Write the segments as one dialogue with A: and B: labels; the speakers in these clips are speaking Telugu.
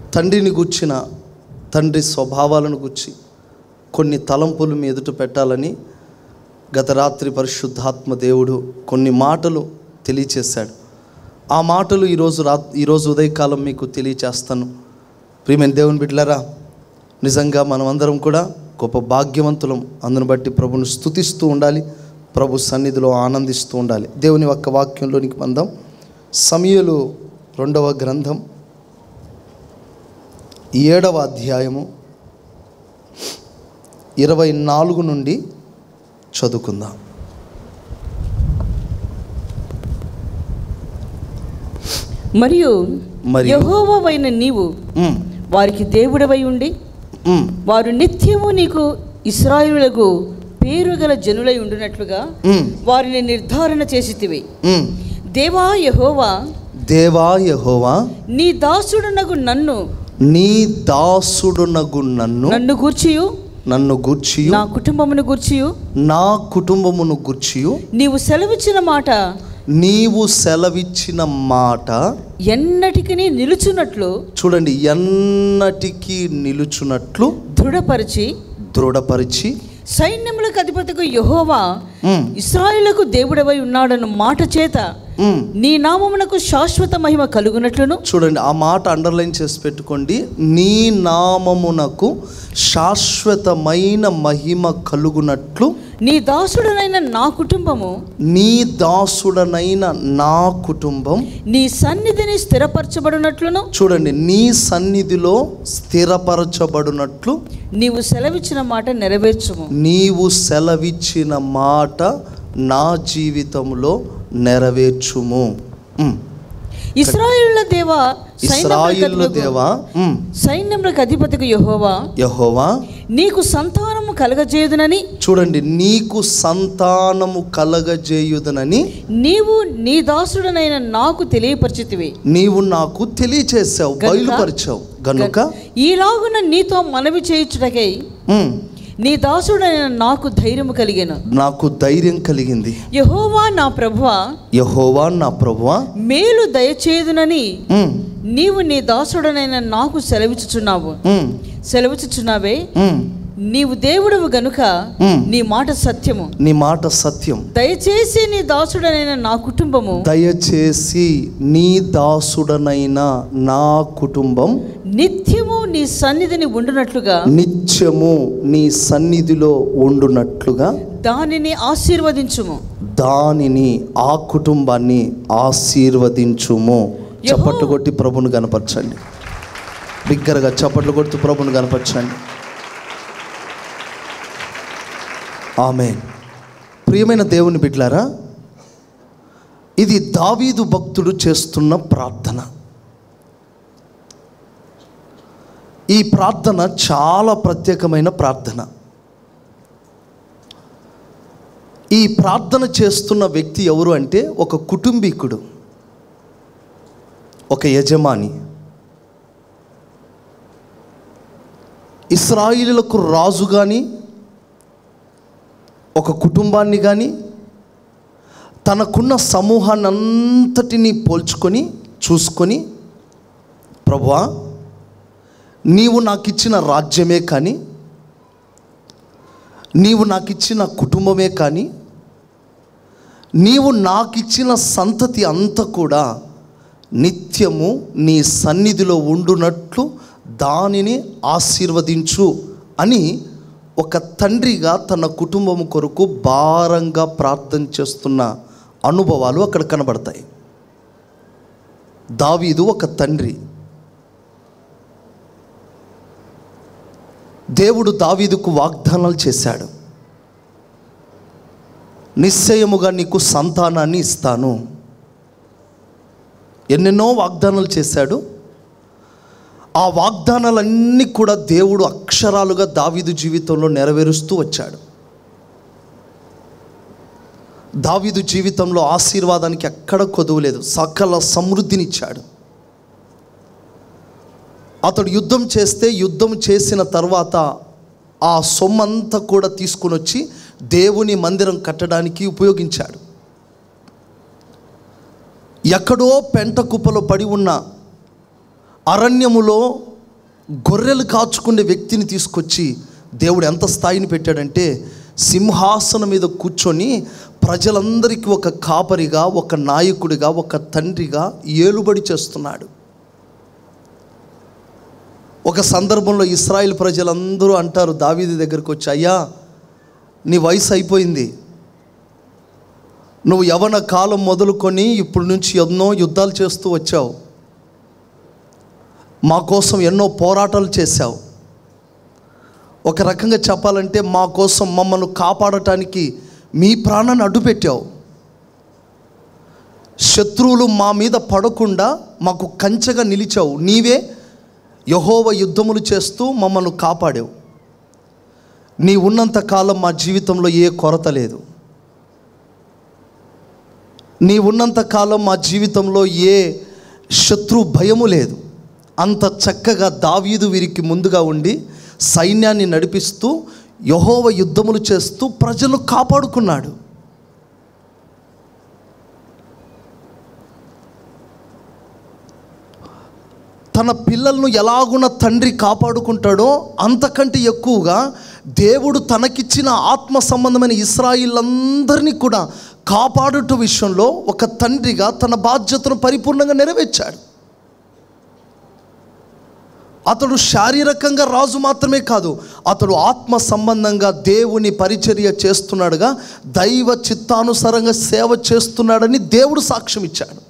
A: తండ్రిని గుచ్చిన తండ్రి స్వభావాలను గుచ్చి కొన్ని తలంపులు మీ ఎదుట పెట్టాలని గత రాత్రి పరిశుద్ధాత్మ దేవుడు కొన్ని మాటలు తెలియచేశాడు ఆ మాటలు ఈరోజు రా ఈరోజు ఉదయకాలం మీకు తెలియచేస్తాను ప్రియమైన దేవుని బిడ్డలారా నిజంగా మనమందరం కూడా గొప్ప భాగ్యవంతులం అందును బట్టి ప్రభును స్తుతిస్తూ ఉండాలి ప్రభు సన్నిధిలో ఆనందిస్తూ ఉండాలి దేవుని యొక్క వాక్యంలోనికి మందాం సమయలు రెండవ గ్రంథం ఏడవ అధ్యాయము ఇరవై నాలుగు నుండి చదువుకుందాం
B: మరియు
A: మరియు-
B: యహోవైన నీవు
A: ఉమ్,
B: వారికి దేవుడవై ఉండి
A: ఉమ్,
B: వారు నిత్యము నీకు ఇస్రాయిలులకు పేరు గల జనులై ఉండునట్లుగా
A: ఉమ్,
B: వారిని నిర్ధారణ చేసితివి
A: ఉమ్.
B: దేవా యహోవా
A: దేవా యహోవా
B: నీ దాసుడునగు నన్ను
A: నీ దాసుడునగు నన్ను
B: నన్ను గూర్చియు
A: నన్ను గూర్చియు
B: నా కుటుంబమును గూర్చియు
A: నా కుటుంబమును గూర్చియు
B: నీవు సెలవిచ్చిన మాట
A: నీవు సెలవిచ్చిన మాట
B: ఎన్నటికి నిలుచున్నట్లు
A: చూడండి ఎన్నటికీ నిలుచున్నట్లు
B: దృఢపరిచి
A: దృఢపరిచి
B: సైన్యములకు అధిపతికు యహోవా
A: ఉమ్,
B: ఇస్రాయేలుకు దేవుడవై ఉన్నాడన్న మాట చేత
A: ఉమ్.
B: నీ నామమునకు శాశ్వత మహిమ కలుగునట్లును
A: చూడండి ఆ మాట అండర్లైన్ చేసి పెట్టుకోండి నీ నామమునకు శాశ్వతమైన మహిమ కలుగునట్లు
B: నీ దాసుడనైన నా కుటుంబము
A: నీ దాసుడనైన నా కుటుంబం
B: నీ సన్నిధిని స్థిరపరచబడినట్లును
A: చూడండి నీ సన్నిధిలో స్థిరపరచబడినట్లు
B: నీవు సెలవిచ్చిన మాట నెరవేర్చుము
A: నీవు సెలవిచ్చిన మాట నా జీవితంలో నెరవేర్చుము ఉమ్.
B: ఇస్రాయేళ్ల దేవ
A: ఇస్రాయిల్ దేవా ఉమ్.
B: సైన్యములకు అధిపతికి యహోవా
A: యెహోవా
B: నీకు సంతానము కలగజేయుదునని
A: చూడండి నీకు సంతానము కలగజేయుదనని
B: నీవు నీ దాసుడనైన నాకు తెలియపరిచితివి
A: నీవు నాకు తెలియచేసావు
B: గనుక-
A: బయలుపరిచావు గనుక
B: ఈలాగున నీతో మనవి చేయుచుటకై
A: ఉమ్,
B: నీ దాసుడైన నాకు ధైర్యము కలిగెను
A: నాకు ధైర్యం కలిగింది
B: యహోవా నా ప్రభువా
A: యహోవా నా ప్రభువా
B: మేలు దయచేదునని
A: ఉమ్,
B: నీవు నీ దాసుడనైన నాకు సెలవిచ్చుచున్నావు
A: ఉమ్,
B: సెలవిచ్చుచున్నావే
A: ఉమ్,
B: నీవు దేవుడవు గనుక
A: ఉమ్.
B: నీ మాట సత్యము
A: నీ మాట సత్యం
B: దయచేసి నీ దాసుడనైన నా కుటుంబము
A: దయచేసి నీ దాసుడనైన నా కుటుంబం
B: నిత్యము నీ సన్నిధిని ఉండునట్లుగా
A: నిత్యము నీ సన్నిధిలో ఉండునట్లుగా
B: దానిని ఆశీర్వదించుము
A: దానిని ఆ కుటుంబాన్ని ఆశీర్వదించుము చప్పట్లు కొట్టి ప్రభును కనపరచండి బిగ్గరగా చప్పట్లు కొడుతూ ప్రభును కనపరచండి ఆమె ప్రియమైన దేవుని బిడ్లారా ఇది దావీదు భక్తుడు చేస్తున్న ప్రార్థన ఈ ప్రార్థన చాలా ప్రత్యేకమైన ప్రార్థన ఈ ప్రార్థన చేస్తున్న వ్యక్తి ఎవరు అంటే ఒక కుటుంబీకుడు ఒక యజమాని ఇస్రాయిలులకు రాజు కానీ ఒక కుటుంబాన్ని కానీ తనకున్న సమూహాన్ని అంతటినీ పోల్చుకొని చూసుకొని ప్రభువా నీవు నాకు ఇచ్చిన రాజ్యమే కానీ నీవు నాకు ఇచ్చిన కుటుంబమే కానీ నీవు నాకు ఇచ్చిన సంతతి అంతా కూడా నిత్యము నీ సన్నిధిలో ఉండునట్లు దానిని ఆశీర్వదించు అని ఒక తండ్రిగా తన కుటుంబం కొరకు భారంగా ప్రార్థన చేస్తున్న అనుభవాలు అక్కడ కనబడతాయి దావీదు ఒక తండ్రి దేవుడు దావీదుకు వాగ్దానాలు చేశాడు నిశ్చయముగా నీకు సంతానాన్ని ఇస్తాను ఎన్నెన్నో వాగ్దానాలు చేశాడు ఆ వాగ్దానాలన్నీ కూడా దేవుడు అక్షరాలుగా దావీదు జీవితంలో నెరవేరుస్తూ వచ్చాడు దావీదు జీవితంలో ఆశీర్వాదానికి ఎక్కడ కొదువలేదు సకల సమృద్ధినిచ్చాడు అతడు యుద్ధం చేస్తే యుద్ధం చేసిన తర్వాత ఆ సొమ్మంతా కూడా తీసుకుని వచ్చి దేవుని మందిరం కట్టడానికి ఉపయోగించాడు ఎక్కడో పెంట కుప్పలో పడి ఉన్న అరణ్యములో గొర్రెలు కాచుకునే వ్యక్తిని తీసుకొచ్చి దేవుడు ఎంత స్థాయిని పెట్టాడంటే సింహాసనం మీద కూర్చొని ప్రజలందరికీ ఒక కాపరిగా ఒక నాయకుడిగా ఒక తండ్రిగా ఏలుబడి చేస్తున్నాడు ఒక సందర్భంలో ఇస్రాయిల్ ప్రజలందరూ అంటారు దావీది దగ్గరికి వచ్చి అయ్యా నీ వయసు అయిపోయింది నువ్వు యవన కాలం మొదలుకొని ఇప్పటి నుంచి ఎన్నో యుద్ధాలు చేస్తూ వచ్చావు మా కోసం ఎన్నో పోరాటాలు చేశావు ఒక రకంగా చెప్పాలంటే మా కోసం మమ్మల్ని కాపాడటానికి మీ ప్రాణాన్ని అడ్డుపెట్టావు శత్రువులు మా మీద పడకుండా మాకు కంచెగా నిలిచావు నీవే యహోవ యుద్ధములు చేస్తూ మమ్మల్ని కాపాడావు నీ ఉన్నంత కాలం మా జీవితంలో ఏ కొరత లేదు నీ ఉన్నంత కాలం మా జీవితంలో ఏ శత్రు భయము లేదు అంత చక్కగా దావీదు వీరికి ముందుగా ఉండి సైన్యాన్ని నడిపిస్తూ యహోవ యుద్ధములు చేస్తూ ప్రజలు కాపాడుకున్నాడు తన పిల్లలను ఎలాగున తండ్రి కాపాడుకుంటాడో అంతకంటే ఎక్కువగా దేవుడు తనకిచ్చిన ఆత్మ సంబంధమైన ఇస్రాయిలందరినీ కూడా కాపాడుట విషయంలో ఒక తండ్రిగా తన బాధ్యతను పరిపూర్ణంగా నెరవేర్చాడు అతడు శారీరకంగా రాజు మాత్రమే కాదు అతడు ఆత్మ సంబంధంగా దేవుని పరిచర్య చేస్తున్నాడుగా దైవ చిత్తానుసారంగా సేవ చేస్తున్నాడని దేవుడు సాక్ష్యం ఇచ్చాడు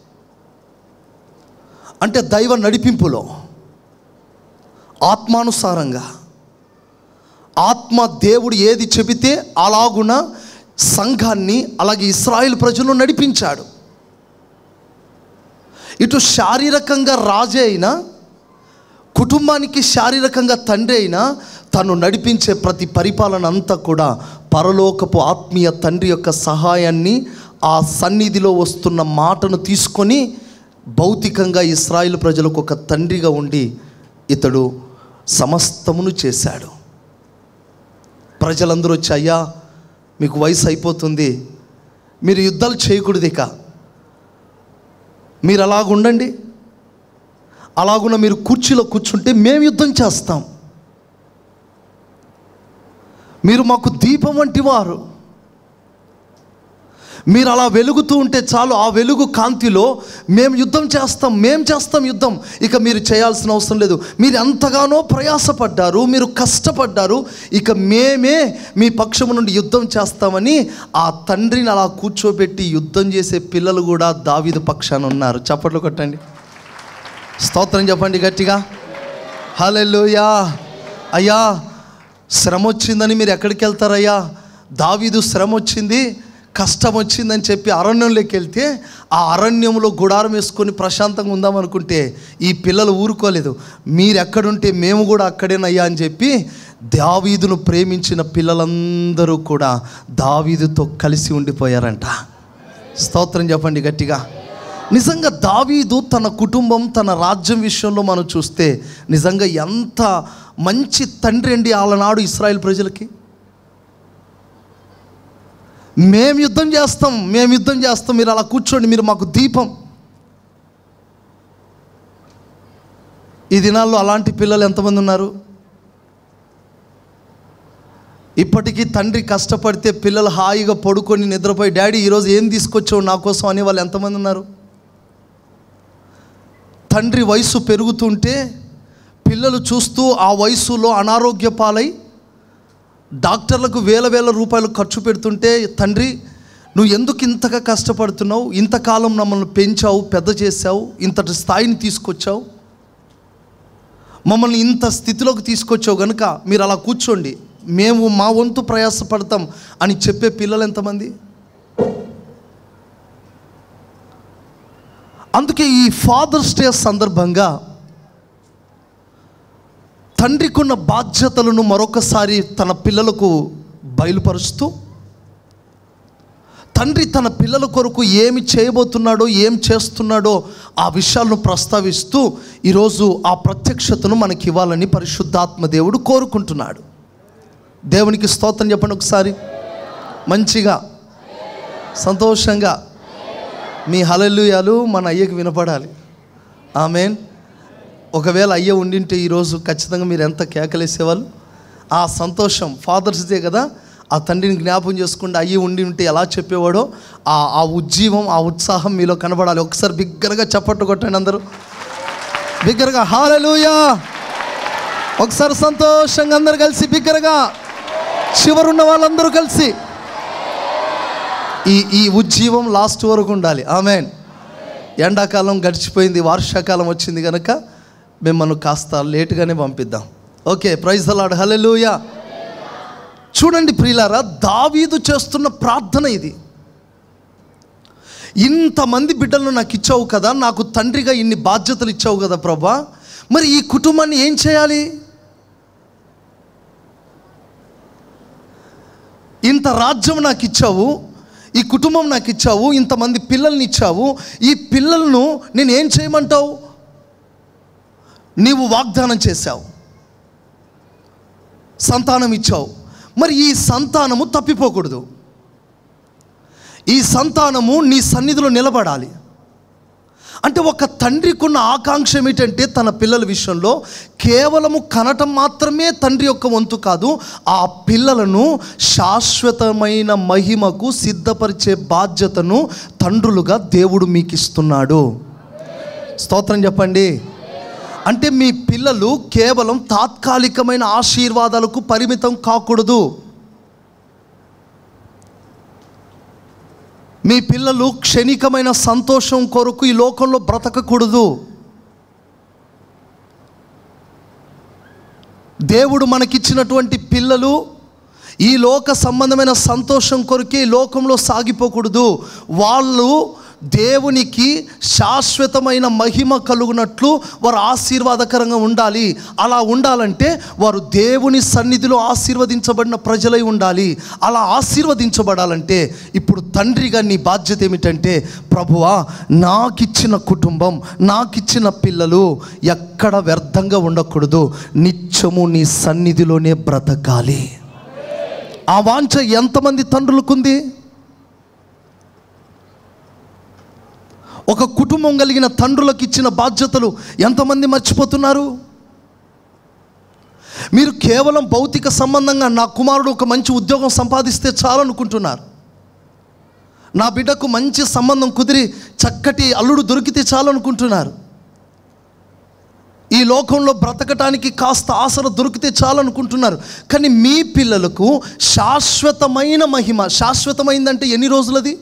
A: అంటే దైవ నడిపింపులో ఆత్మానుసారంగా ఆత్మ దేవుడు ఏది చెబితే అలాగున సంఘాన్ని అలాగే ఇస్రాయిల్ ప్రజలను నడిపించాడు ఇటు శారీరకంగా రాజే అయినా కుటుంబానికి శారీరకంగా తండ్రి అయినా తను నడిపించే ప్రతి పరిపాలన అంతా కూడా పరలోకపు ఆత్మీయ తండ్రి యొక్క సహాయాన్ని ఆ సన్నిధిలో వస్తున్న మాటను తీసుకొని భౌతికంగా ఇస్రాయిల్ ప్రజలకు ఒక తండ్రిగా ఉండి ఇతడు సమస్తమును చేశాడు ప్రజలందరూ వచ్చి అయ్యా మీకు వయసు అయిపోతుంది మీరు యుద్ధాలు చేయకూడదు ఇక మీరు అలాగుండండి అలాగున్న మీరు కుర్చీలో కూర్చుంటే మేము యుద్ధం చేస్తాం మీరు మాకు దీపం వంటి వారు మీరు అలా వెలుగుతూ ఉంటే చాలు ఆ వెలుగు కాంతిలో మేము యుద్ధం చేస్తాం మేము చేస్తాం యుద్ధం ఇక మీరు చేయాల్సిన అవసరం లేదు మీరు ఎంతగానో ప్రయాసపడ్డారు మీరు కష్టపడ్డారు ఇక మేమే మీ పక్షము నుండి యుద్ధం చేస్తామని ఆ తండ్రిని అలా కూర్చోబెట్టి యుద్ధం చేసే పిల్లలు కూడా దావీదు పక్షాన ఉన్నారు చప్పట్లు కొట్టండి స్తోత్రం చెప్పండి గట్టిగా హల్లెలూయా అయ్యా శ్రమ వచ్చిందని మీరు ఎక్కడికి వెళ్తారయ్యా దావీదు శ్రమ వచ్చింది కష్టం వచ్చిందని చెప్పి అరణ్యంలోకి వెళ్తే ఆ అరణ్యంలో గుడారం వేసుకొని ప్రశాంతంగా ఉందామనుకుంటే ఈ పిల్లలు ఊరుకోలేదు మీరు ఎక్కడుంటే మేము కూడా అక్కడేనయ్యా అని చెప్పి దావీదును ప్రేమించిన పిల్లలందరూ కూడా దావీదుతో కలిసి ఉండిపోయారంట స్తోత్రం చెప్పండి గట్టిగా నిజంగా దావీదు తన కుటుంబం తన రాజ్యం విషయంలో మనం చూస్తే నిజంగా ఎంత మంచి తండ్రి అండి ఆలనాడు ఇస్రాయేల్ ప్రజలకి మేము యుద్ధం చేస్తాం మేము యుద్ధం చేస్తాం మీరు అలా కూర్చోండి మీరు మాకు దీపం ఈ దినాల్లో అలాంటి పిల్లలు ఎంతమంది ఉన్నారు ఇప్పటికీ తండ్రి కష్టపడితే పిల్లలు హాయిగా పడుకొని నిద్రపోయి డాడీ ఈరోజు ఏం తీసుకొచ్చావు నా కోసం అనే వాళ్ళు ఎంతమంది ఉన్నారు తండ్రి వయసు పెరుగుతుంటే పిల్లలు చూస్తూ ఆ వయసులో అనారోగ్య పాలై డాక్టర్లకు వేల వేల రూపాయలు ఖర్చు పెడుతుంటే తండ్రి నువ్వు ఎందుకు ఇంతగా కష్టపడుతున్నావు ఇంతకాలం మమ్మల్ని పెంచావు పెద్ద చేశావు ఇంతటి స్థాయిని తీసుకొచ్చావు మమ్మల్ని ఇంత స్థితిలోకి తీసుకొచ్చావు కనుక మీరు అలా కూర్చోండి మేము మా వంతు ప్రయాసపడతాం అని చెప్పే పిల్లలు ఎంతమంది అందుకే ఈ ఫాదర్స్ డే సందర్భంగా తండ్రికున్న బాధ్యతలను మరొకసారి తన పిల్లలకు బయలుపరుస్తూ తండ్రి తన పిల్లల కొరకు ఏమి చేయబోతున్నాడో ఏం చేస్తున్నాడో ఆ విషయాలను ప్రస్తావిస్తూ ఈరోజు ఆ ప్రత్యక్షతను మనకి ఇవ్వాలని పరిశుద్ధాత్మ దేవుడు కోరుకుంటున్నాడు దేవునికి స్తోత్రం చెప్పండి ఒకసారి మంచిగా సంతోషంగా మీ హలలుయాలు మన అయ్యకి వినపడాలి ఆమెన్ ఒకవేళ అయ్యే ఉండింటే ఈరోజు ఖచ్చితంగా మీరు ఎంత కేకలేసేవాళ్ళు ఆ సంతోషం ఫాదర్స్ డే కదా ఆ తండ్రిని జ్ఞాపం చేసుకుంటే అయ్యి ఉండి ఉంటే ఎలా చెప్పేవాడో ఆ ఆ ఉజ్జీవం ఆ ఉత్సాహం మీలో కనబడాలి ఒకసారి బిగ్గరగా చప్పట్టు కొట్టండి అందరూ బిగ్గరగా హాలూయా ఒకసారి సంతోషంగా అందరు కలిసి బిగ్గరగా చివరున్న వాళ్ళందరూ కలిసి ఈ ఈ ఉజ్జీవం లాస్ట్ వరకు ఉండాలి ఆమెన్ ఎండాకాలం గడిచిపోయింది వర్షాకాలం వచ్చింది కనుక మిమ్మల్ని కాస్త లేటుగానే పంపిద్దాం ఓకే ప్రైజ్ అలాడ్ హలెలూయా చూడండి ప్రియులారా దావీదు చేస్తున్న ప్రార్థన ఇది ఇంతమంది బిడ్డలను నాకు ఇచ్చావు కదా నాకు తండ్రిగా ఇన్ని బాధ్యతలు ఇచ్చావు కదా ప్రభా మరి ఈ కుటుంబాన్ని ఏం చేయాలి ఇంత రాజ్యం నాకు ఇచ్చావు ఈ కుటుంబం నాకు ఇచ్చావు ఇంతమంది పిల్లల్ని ఇచ్చావు ఈ పిల్లలను నేను ఏం చేయమంటావు నీవు వాగ్దానం చేశావు సంతానం ఇచ్చావు మరి ఈ సంతానము తప్పిపోకూడదు ఈ సంతానము నీ సన్నిధిలో నిలబడాలి అంటే ఒక తండ్రికి ఉన్న ఆకాంక్ష ఏమిటంటే తన పిల్లల విషయంలో కేవలము కనటం మాత్రమే తండ్రి యొక్క వంతు కాదు ఆ పిల్లలను శాశ్వతమైన మహిమకు సిద్ధపరిచే బాధ్యతను తండ్రులుగా దేవుడు మీకు ఇస్తున్నాడు స్తోత్రం చెప్పండి అంటే మీ పిల్లలు కేవలం తాత్కాలికమైన ఆశీర్వాదాలకు పరిమితం కాకూడదు మీ పిల్లలు క్షణికమైన సంతోషం కొరకు ఈ లోకంలో బ్రతకకూడదు దేవుడు మనకిచ్చినటువంటి పిల్లలు ఈ లోక సంబంధమైన సంతోషం కొరకే ఈ లోకంలో సాగిపోకూడదు వాళ్ళు దేవునికి శాశ్వతమైన మహిమ కలుగునట్లు వారు ఆశీర్వాదకరంగా ఉండాలి అలా ఉండాలంటే వారు దేవుని సన్నిధిలో ఆశీర్వదించబడిన ప్రజలై ఉండాలి అలా ఆశీర్వదించబడాలంటే ఇప్పుడు తండ్రిగా నీ బాధ్యత ఏమిటంటే ప్రభువా నాకిచ్చిన కుటుంబం నాకిచ్చిన పిల్లలు ఎక్కడ వ్యర్థంగా ఉండకూడదు నిత్యము నీ సన్నిధిలోనే బ్రతకాలి ఆ వాంఛ ఎంతమంది తండ్రులకుంది ఒక కుటుంబం కలిగిన తండ్రులకు ఇచ్చిన బాధ్యతలు ఎంతమంది మర్చిపోతున్నారు మీరు కేవలం భౌతిక సంబంధంగా నా కుమారుడు ఒక మంచి ఉద్యోగం సంపాదిస్తే చాలనుకుంటున్నారు నా బిడ్డకు మంచి సంబంధం కుదిరి చక్కటి అల్లుడు దొరికితే చాలనుకుంటున్నారు ఈ లోకంలో బ్రతకటానికి కాస్త ఆసర దొరికితే చాలనుకుంటున్నారు కానీ మీ పిల్లలకు శాశ్వతమైన మహిమ శాశ్వతమైందంటే ఎన్ని రోజులది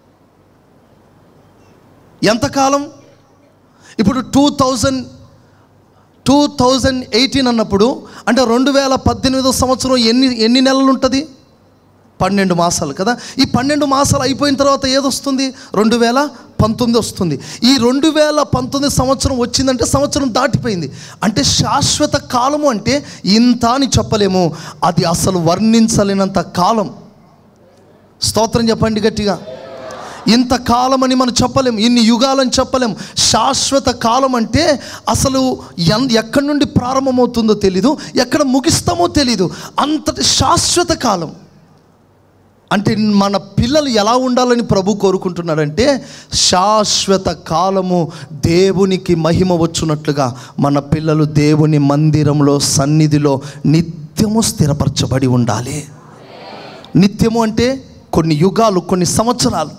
A: ఎంతకాలం ఇప్పుడు two thousand two thousand eighteen అన్నప్పుడు అంటే రెండు వేల పద్దెనిమిదో సంవత్సరం ఎన్ని ఎన్ని నెలలు ఉంటుంది పన్నెండు మాసాలు కదా ఈ పన్నెండు మాసాలు అయిపోయిన తర్వాత ఏదొస్తుంది రెండు వేల పంతొమ్మిది వస్తుంది ఈ రెండు వేల పంతొమ్మిది సంవత్సరం వచ్చిందంటే సంవత్సరం దాటిపోయింది అంటే శాశ్వత కాలము అంటే ఇంత అని చెప్పలేము అది అసలు వర్ణించలేనంత కాలం స్తోత్రం చెప్పండి గట్టిగా ఇంత కాలమని మనం చెప్పలేం ఇన్ని యుగాలని చెప్పలేం శాశ్వత కాలం అంటే అసలు ఎన్ ఎక్కడి నుండి ప్రారంభమవుతుందో తెలీదు ఎక్కడ ముగిస్తామో తెలీదు అంతటి శాశ్వత కాలం అంటే మన పిల్లలు ఎలా ఉండాలని ప్రభు కోరుకుంటున్నాడంటే శాశ్వత కాలము దేవునికి మహిమ వచ్చున్నట్లుగా మన పిల్లలు దేవుని మందిరంలో సన్నిధిలో నిత్యము స్థిరపరచబడి ఉండాలి నిత్యము అంటే కొన్ని యుగాలు కొన్ని సంవత్సరాలు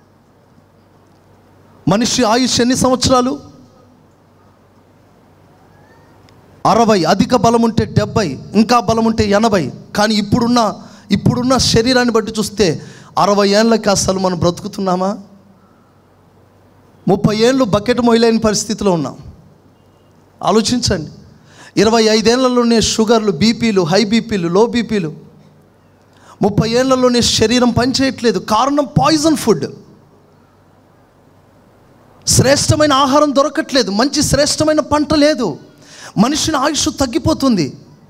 A: మనిషి ఆయుష్ ఎన్ని సంవత్సరాలు అరవై అధిక బలం ఉంటే డెబ్బై ఇంకా బలం ఉంటే ఎనభై కానీ ఇప్పుడున్న ఇప్పుడున్న శరీరాన్ని బట్టి చూస్తే అరవై ఏళ్ళకి అసలు మనం బ్రతుకుతున్నామా ముప్పై ఏళ్ళు బకెట్ మొయ్యలేని పరిస్థితిలో ఉన్నాం ఆలోచించండి ఇరవై ఐదేళ్లలోనే షుగర్లు బీపీలు హై బీపీలు లో బీపీలు ముప్పై ఏళ్లలోనే శరీరం పనిచేయట్లేదు కారణం పాయిజన్ ఫుడ్ శ్రేష్టమైన ఆహారం దొరకట్లేదు మంచి శ్రేష్టమైన పంట లేదు మనిషిని ఆయుష్ తగ్గిపోతుంది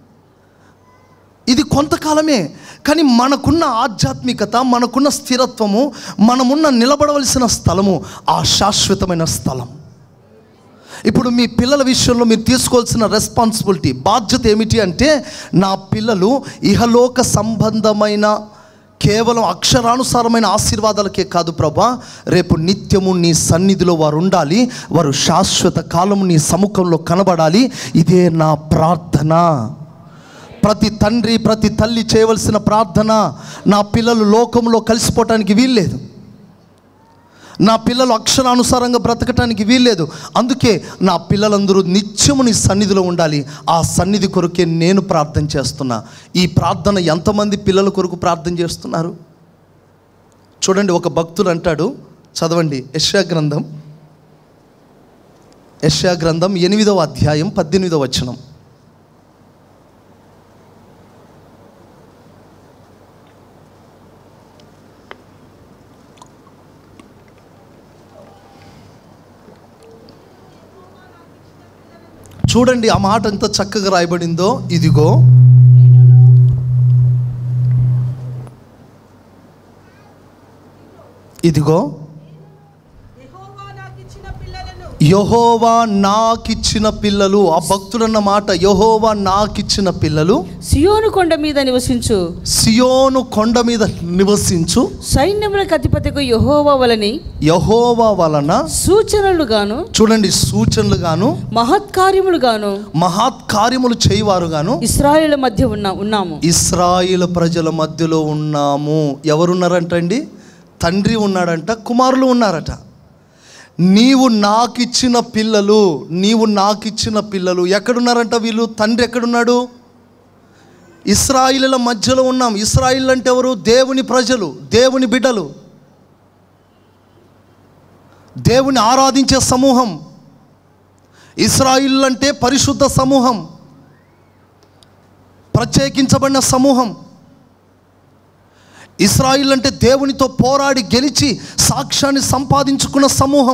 A: ఇది కొంతకాలమే కానీ మనకున్న ఆధ్యాత్మికత మనకున్న స్థిరత్వము మనమున్న నిలబడవలసిన స్థలము ఆ శాశ్వతమైన స్థలం ఇప్పుడు మీ పిల్లల విషయంలో మీరు తీసుకోవాల్సిన రెస్పాన్సిబిలిటీ బాధ్యత ఏమిటి అంటే నా పిల్లలు ఇహలోక సంబంధమైన కేవలం అక్షరానుసారమైన ఆశీర్వాదాలకే కాదు ప్రభా రేపు నిత్యము నీ సన్నిధిలో వారు ఉండాలి వారు శాశ్వత కాలము నీ సముఖంలో కనబడాలి ఇదే నా ప్రార్థన ప్రతి తండ్రి ప్రతి తల్లి చేయవలసిన ప్రార్థన నా పిల్లలు లోకంలో కలిసిపోవటానికి వీల్లేదు నా పిల్లలు అక్షరానుసారంగా బ్రతకటానికి వీల్లేదు అందుకే నా పిల్లలందరూ నిత్యము నీ సన్నిధిలో ఉండాలి ఆ సన్నిధి కొరకే నేను ప్రార్థన చేస్తున్నా ఈ ప్రార్థన ఎంతమంది పిల్లల కొరకు ప్రార్థన చేస్తున్నారు చూడండి ఒక భక్తుడు అంటాడు చదవండి యశ్యా గ్రంథం యశ్యా గ్రంథం ఎనిమిదవ అధ్యాయం పద్దెనిమిదవ వచనం చూడండి ఆ మాట ఎంత చక్కగా రాయబడిందో ఇదిగో ఇదిగో
C: యెహోవా నాకిచ్చిన పిల్లలను
A: యహోవా నాకిచ్చిన పిల్లలు ఆ భక్తుడన్న మాట యహోవా నాకిచ్చిన పిల్లలు
B: సియోను కొండ మీద నివసించు
A: సియోను కొండ మీద నివసించు
B: సైన్యములకు అధిపతికు యహోవా వలని
A: యహోవా వలన
B: సూచనలుగాను
A: చూడండి సూచనలు గాను
B: మహత్కార్యములుగాను
A: మహాత్కార్యములు చేయవారుగాను
B: ఇస్రాయేల్ మధ్య ఉన్న ఉన్నాము
A: ఇస్రాయిల్ ప్రజల మధ్యలో ఉన్నాము ఎవరున్నారంటండి తండ్రి ఉన్నాడంట కుమారులు ఉన్నారట నీవు నాకిచ్చిన పిల్లలు నీవు నాకిచ్చిన పిల్లలు ఎక్కడున్నారంట వీళ్ళు తండ్రి ఎక్కడున్నాడు ఇస్రాయిల మధ్యలో ఉన్నాం ఇస్రాయిల్ అంటే ఎవరు దేవుని ప్రజలు దేవుని బిడ్డలు దేవుని ఆరాధించే సమూహం ఇస్రాయిల్ అంటే పరిశుద్ధ సమూహం ప్రత్యేకించబడిన సమూహం ఇస్రాయిల్ అంటే దేవునితో పోరాడి గెలిచి సాక్ష్యాన్ని సంపాదించుకున్న సమూహం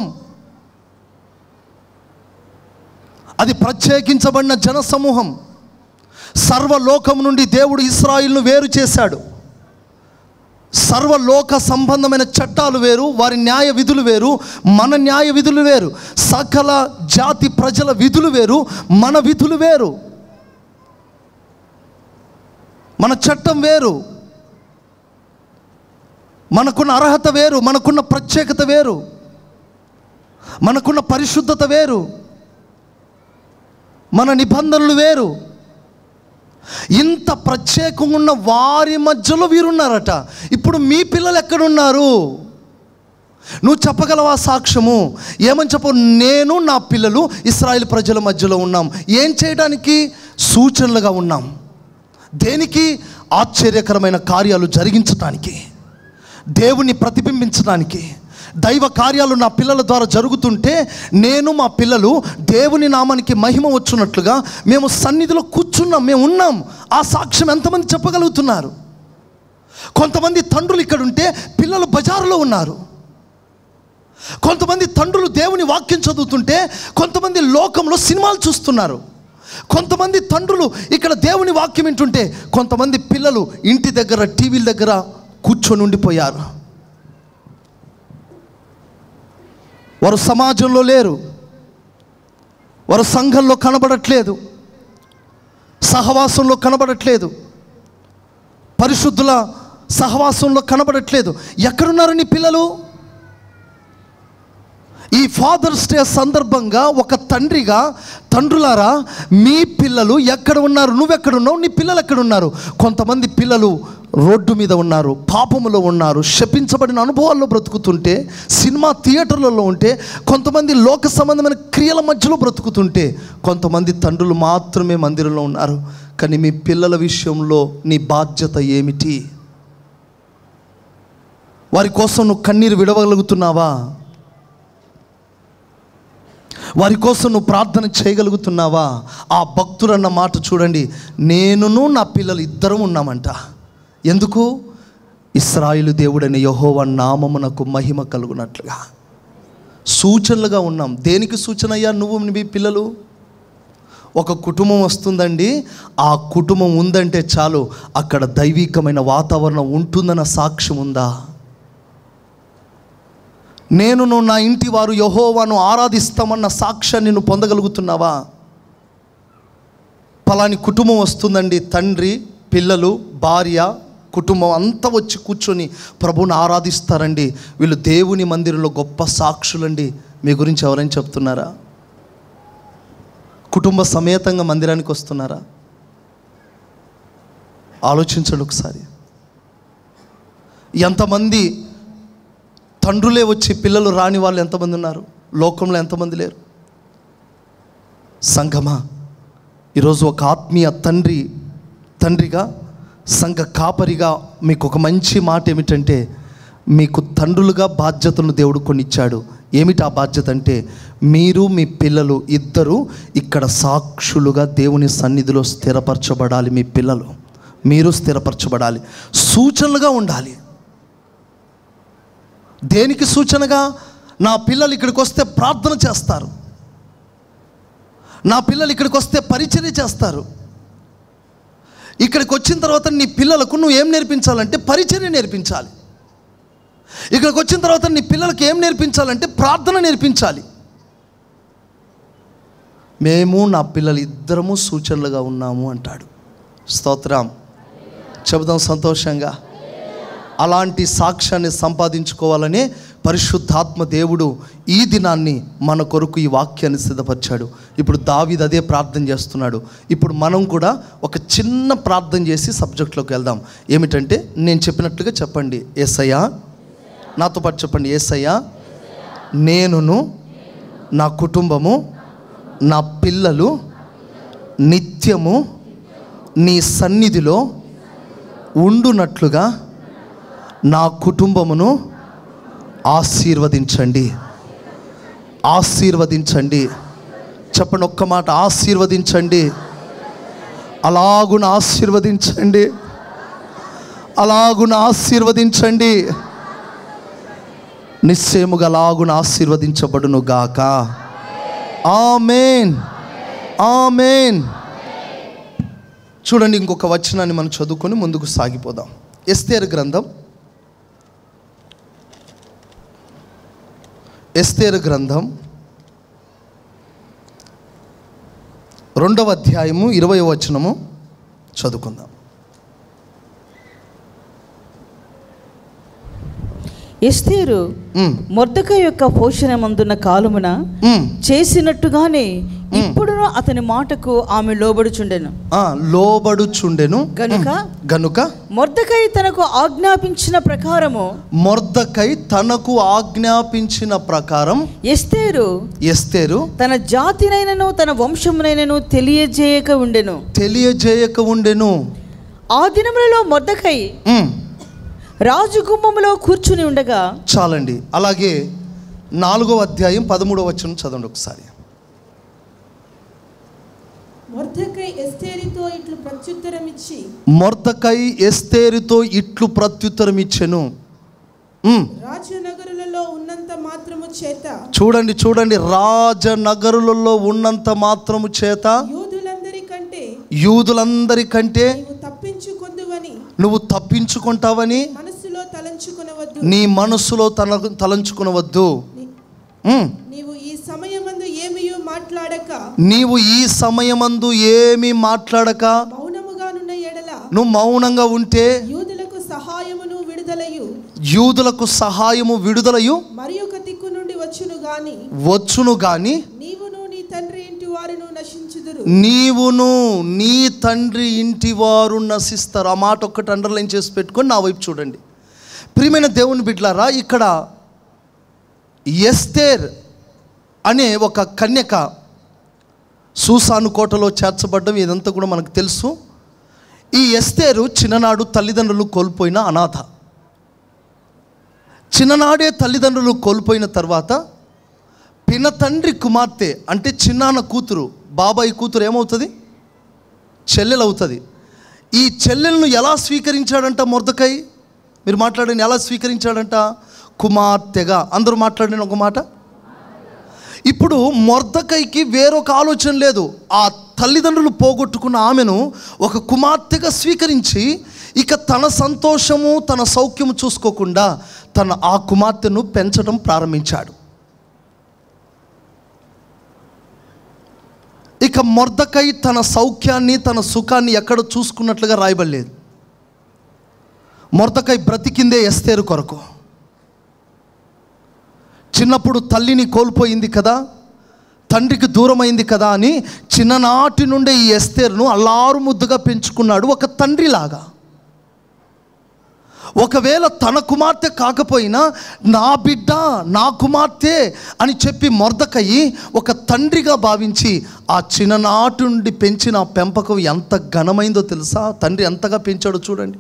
A: అది ప్రత్యేకించబడిన జన సమూహం సర్వలోకం నుండి దేవుడు ఇస్రాయిల్ను వేరు చేశాడు సర్వలోక సంబంధమైన చట్టాలు వేరు వారి న్యాయ విధులు వేరు మన న్యాయ విధులు వేరు సకల జాతి ప్రజల విధులు వేరు మన విధులు వేరు మన చట్టం వేరు మనకున్న అర్హత వేరు మనకున్న ప్రత్యేకత వేరు మనకున్న పరిశుద్ధత వేరు మన నిబంధనలు వేరు ఇంత ప్రత్యేకంగా ఉన్న వారి మధ్యలో వీరున్నారట ఇప్పుడు మీ పిల్లలు ఎక్కడున్నారు నువ్వు చెప్పగలవా సాక్ష్యము ఏమని చెప్పు నేను నా పిల్లలు ఇస్రాయేల్ ప్రజల మధ్యలో ఉన్నాం ఏం చేయడానికి సూచనలుగా ఉన్నాం దేనికి ఆశ్చర్యకరమైన కార్యాలు జరిగించటానికి దేవుణ్ణి ప్రతిబింబించడానికి దైవ కార్యాలు నా పిల్లల ద్వారా జరుగుతుంటే నేను మా పిల్లలు దేవుని నామానికి మహిమ వచ్చున్నట్లుగా మేము సన్నిధిలో కూర్చున్నాం మేము ఉన్నాం ఆ సాక్ష్యం ఎంతమంది చెప్పగలుగుతున్నారు కొంతమంది తండ్రులు ఇక్కడ ఉంటే పిల్లలు బజారులో ఉన్నారు కొంతమంది తండ్రులు దేవుని వాక్యం చదువుతుంటే కొంతమంది లోకంలో సినిమాలు చూస్తున్నారు కొంతమంది తండ్రులు ఇక్కడ దేవుని వాక్యం వింటుంటే కొంతమంది పిల్లలు ఇంటి దగ్గర టీవీల దగ్గర కూర్చొని ఉండిపోయారు వారు సమాజంలో లేరు వారు సంఘంలో కనబడట్లేదు సహవాసంలో కనబడట్లేదు పరిశుద్ధుల సహవాసంలో కనబడట్లేదు ఎక్కడున్నారు నీ పిల్లలు ఈ ఫాదర్స్ డే సందర్భంగా ఒక తండ్రిగా తండ్రులారా మీ పిల్లలు ఎక్కడ ఉన్నారు నువ్వెక్కడున్నావు నీ పిల్లలు ఎక్కడ ఉన్నారు కొంతమంది పిల్లలు రోడ్డు మీద ఉన్నారు పాపములో ఉన్నారు శపించబడిన అనుభవాల్లో బ్రతుకుతుంటే సినిమా థియేటర్లలో ఉంటే కొంతమంది లోక సంబంధమైన క్రియల మధ్యలో బ్రతుకుతుంటే కొంతమంది తండ్రులు మాత్రమే మందిరంలో ఉన్నారు కానీ మీ పిల్లల విషయంలో నీ బాధ్యత ఏమిటి వారి కోసం నువ్వు కన్నీరు విడవగలుగుతున్నావా వారి కోసం నువ్వు ప్రార్థన చేయగలుగుతున్నావా ఆ భక్తుడు అన్న మాట చూడండి నేనును నా పిల్లలు ఇద్దరం ఉన్నామంట ఎందుకు ఇస్రాయిలు దేవుడైన యహోవ నామమునకు మహిమ కలుగునట్లుగా సూచనలుగా ఉన్నాం దేనికి సూచన అయ్యా నువ్వు మీ పిల్లలు ఒక కుటుంబం వస్తుందండి ఆ కుటుంబం ఉందంటే చాలు అక్కడ దైవికమైన వాతావరణం ఉంటుందన్న సాక్ష్యం ఉందా నేనును నా ఇంటి వారు యహోవాను ఆరాధిస్తామన్న సాక్ష్యాన్ని నువ్వు పొందగలుగుతున్నావా పలాని కుటుంబం వస్తుందండి తండ్రి పిల్లలు భార్య కుటుంబం అంతా వచ్చి కూర్చొని ప్రభువుని ఆరాధిస్తారండి వీళ్ళు దేవుని మందిరంలో గొప్ప సాక్షులండి మీ గురించి ఎవరైనా చెప్తున్నారా కుటుంబ సమేతంగా మందిరానికి వస్తున్నారా ఆలోచించండి ఒకసారి ఎంతమంది తండ్రులే వచ్చి పిల్లలు రాని వాళ్ళు ఎంతమంది ఉన్నారు లోకంలో ఎంతమంది లేరు సంఘమా ఈరోజు ఒక ఆత్మీయ తండ్రి తండ్రిగా సంఘ కాపరిగా మీకు ఒక మంచి మాట ఏమిటంటే మీకు తండ్రులుగా బాధ్యతను దేవుడు కొన్ని ఇచ్చాడు ఏమిటి ఆ బాధ్యత అంటే మీరు మీ పిల్లలు ఇద్దరు ఇక్కడ సాక్షులుగా దేవుని సన్నిధిలో స్థిరపరచబడాలి మీ పిల్లలు మీరు స్థిరపరచబడాలి సూచనలుగా ఉండాలి దేనికి సూచనగా నా పిల్లలు ఇక్కడికి వస్తే ప్రార్థన చేస్తారు నా పిల్లలు ఇక్కడికి వస్తే పరిచర్య చేస్తారు ఇక్కడికి వచ్చిన తర్వాత నీ పిల్లలకు నువ్వు ఏం నేర్పించాలంటే పరిచర్య నేర్పించాలి ఇక్కడికి వచ్చిన తర్వాత నీ పిల్లలకి ఏం నేర్పించాలంటే ప్రార్థన నేర్పించాలి మేము నా పిల్లలు ఇద్దరము సూచనలుగా ఉన్నాము అంటాడు స్తోత్రం చెబుదాం సంతోషంగా అలాంటి సాక్ష్యాన్ని సంపాదించుకోవాలనే పరిశుద్ధాత్మ దేవుడు ఈ దినాన్ని మన కొరకు ఈ వాక్యాన్ని సిద్ధపరిచాడు ఇప్పుడు దావీద్ అదే ప్రార్థన చేస్తున్నాడు ఇప్పుడు మనం కూడా ఒక చిన్న ప్రార్థన చేసి సబ్జెక్ట్లోకి వెళ్దాం ఏమిటంటే నేను చెప్పినట్లుగా చెప్పండి ఏసయ్యా నాతో పాటు చెప్పండి ఏసయ్యా నేనును నా కుటుంబము నా పిల్లలు నిత్యము నీ సన్నిధిలో ఉండునట్లుగా నా కుటుంబమును ఆశీర్వదించండి ఆశీర్వదించండి చెప్పండి ఒక్క మాట ఆశీర్వదించండి అలాగున ఆశీర్వదించండి అలాగున ఆశీర్వదించండి నిశ్చయముగా అలాగున ఆశీర్వదించబడును గాక ఆమెన్ ఆమెన్ చూడండి ఇంకొక వచనాన్ని మనం చదువుకొని ముందుకు సాగిపోదాం ఎస్తేరు గ్రంథం ఎస్తేరు గ్రంథం రెండవ అధ్యాయము ఇరవై వచనము చదువుకుందాం
B: ఎస్తేరు
A: ఉమ్,
B: మొర్దక యొక్క పోషణమందున్న కాలమున
A: ఉమ్.
B: చేసినట్టుగానే ఇప్పుడును అతని మాటకు ఆమె లోబడుచుండెను
A: ఆ, లోబడుచుండెను
B: గనుక
A: గనుక
B: మొర్దకై తనకు ఆజ్ఞాపించిన ప్రకారము
A: మొర్దకై తనకు ఆజ్ఞాపించిన ప్రకారం
B: ఎస్తేరు
A: ఎస్తేరు
B: తన జాతినైనను తన వంశమునైనను తెలియజేయక ఉండెను
A: తెలియజేయక ఉండెను
B: ఆ దినములలో మొర్దకై
A: ఉమ్,
B: రాజు గుమ్మములో కూర్చుని ఉండగా
A: చాలండి అలాగే నాలుగో అధ్యాయం పదమూడవ వచనం చదవండి ఒకసారి
C: మొర్దకై ఎస్తేరితో ఇట్లు ప్రత్యుత్తరం ఇచ్చి
A: మొర్దకై ఎస్తేరుతో ఇట్లు ప్రత్యుత్తరం ఇచ్చెను ఉమ్,
C: రాజనగరులలో ఉన్నంత మాత్రము చేత
A: చూడండి చూడండి రాజనగరులలో ఉన్నంత మాత్రము చేత
C: యూదులందరికంటే
A: యూదులందరికంటే
C: నీవు తప్పించుకొందువని
A: నువ్వు తప్పించుకుంటావని
C: మనస్సులో తలంచుకొనవద్దు
A: నీ మనసులో తల తలంచుకునవద్దు
C: నీ-
A: ఉమ్,
C: నీవు ఈ సమయమందు ఏమియూ మాట్లాడక
A: నీవు ఈ సమయమందు ఏమీ మాట్లాడక
C: మౌనముగానున్న ఎడల
A: నువ్వు మౌనంగా ఉంటే
C: యూదులకు సహాయమును విడుదలయు
A: యూదులకు సహాయము విడుదలయు
C: మరి ఒక దిక్కు నుండి వచ్చును గాని
A: వచ్చును గాని
C: నీవును నీ తండ్రి ఇంటి వారును నశించుదురు
A: నీవును నీ తండ్రి ఇంటి వారు నశిస్తారు ఆ మాట ఒక్కటి అండర్లైన్ చేసి పెట్టుకొని నా వైపు చూడండి ప్రియమైన దేవుని బిడ్లారా ఇక్కడ ఎస్తేర్ అనే ఒక కన్యక సూసాను కోటలో చేర్చబడ్డం ఇదంతా కూడా మనకు తెలుసు ఈ ఎస్తేరు చిన్ననాడు తల్లిదండ్రులు కోల్పోయిన అనాథ చిన్ననాడే తల్లిదండ్రులు కోల్పోయిన తర్వాత పిన తండ్రి కుమార్తె అంటే చిన్నాన్న కూతురు బాబాయి కూతురు ఏమవుతుంది చెల్లెలు అవుతుంది ఈ చెల్లెలను ఎలా స్వీకరించాడంట మొర్దకై మీరు మాట్లాడండి ఎలా స్వీకరించాడంట కుమార్తెగా అందరూ మాట్లాడిన ఒక మాట ఇప్పుడు మొర్దకైకి వేరొక ఆలోచన లేదు ఆ తల్లిదండ్రులు పోగొట్టుకున్న ఆమెను ఒక కుమార్తెగా స్వీకరించి ఇక తన సంతోషము తన సౌఖ్యము చూసుకోకుండా తన ఆ కుమార్తెను పెంచడం ప్రారంభించాడు ఇక మొర్దకై తన సౌఖ్యాన్ని తన సుఖాన్ని ఎక్కడ చూసుకున్నట్లుగా రాయబడలేదు మొరదకై బ్రతికిందే ఎస్తేరు కొరకు చిన్నప్పుడు తల్లిని కోల్పోయింది కదా తండ్రికి దూరమైంది కదా అని చిన్ననాటి నుండే ఈ ఎస్తేరును అల్లారు ముద్దుగా పెంచుకున్నాడు ఒక తండ్రిలాగా ఒకవేళ తన కుమార్తె కాకపోయినా నా బిడ్డ నా కుమార్తె అని చెప్పి మొర్దకయ్యి ఒక తండ్రిగా భావించి ఆ చిన్ననాటి నుండి పెంచిన ఆ పెంపకం ఎంత ఘనమైందో తెలుసా తండ్రి ఎంతగా పెంచాడో చూడండి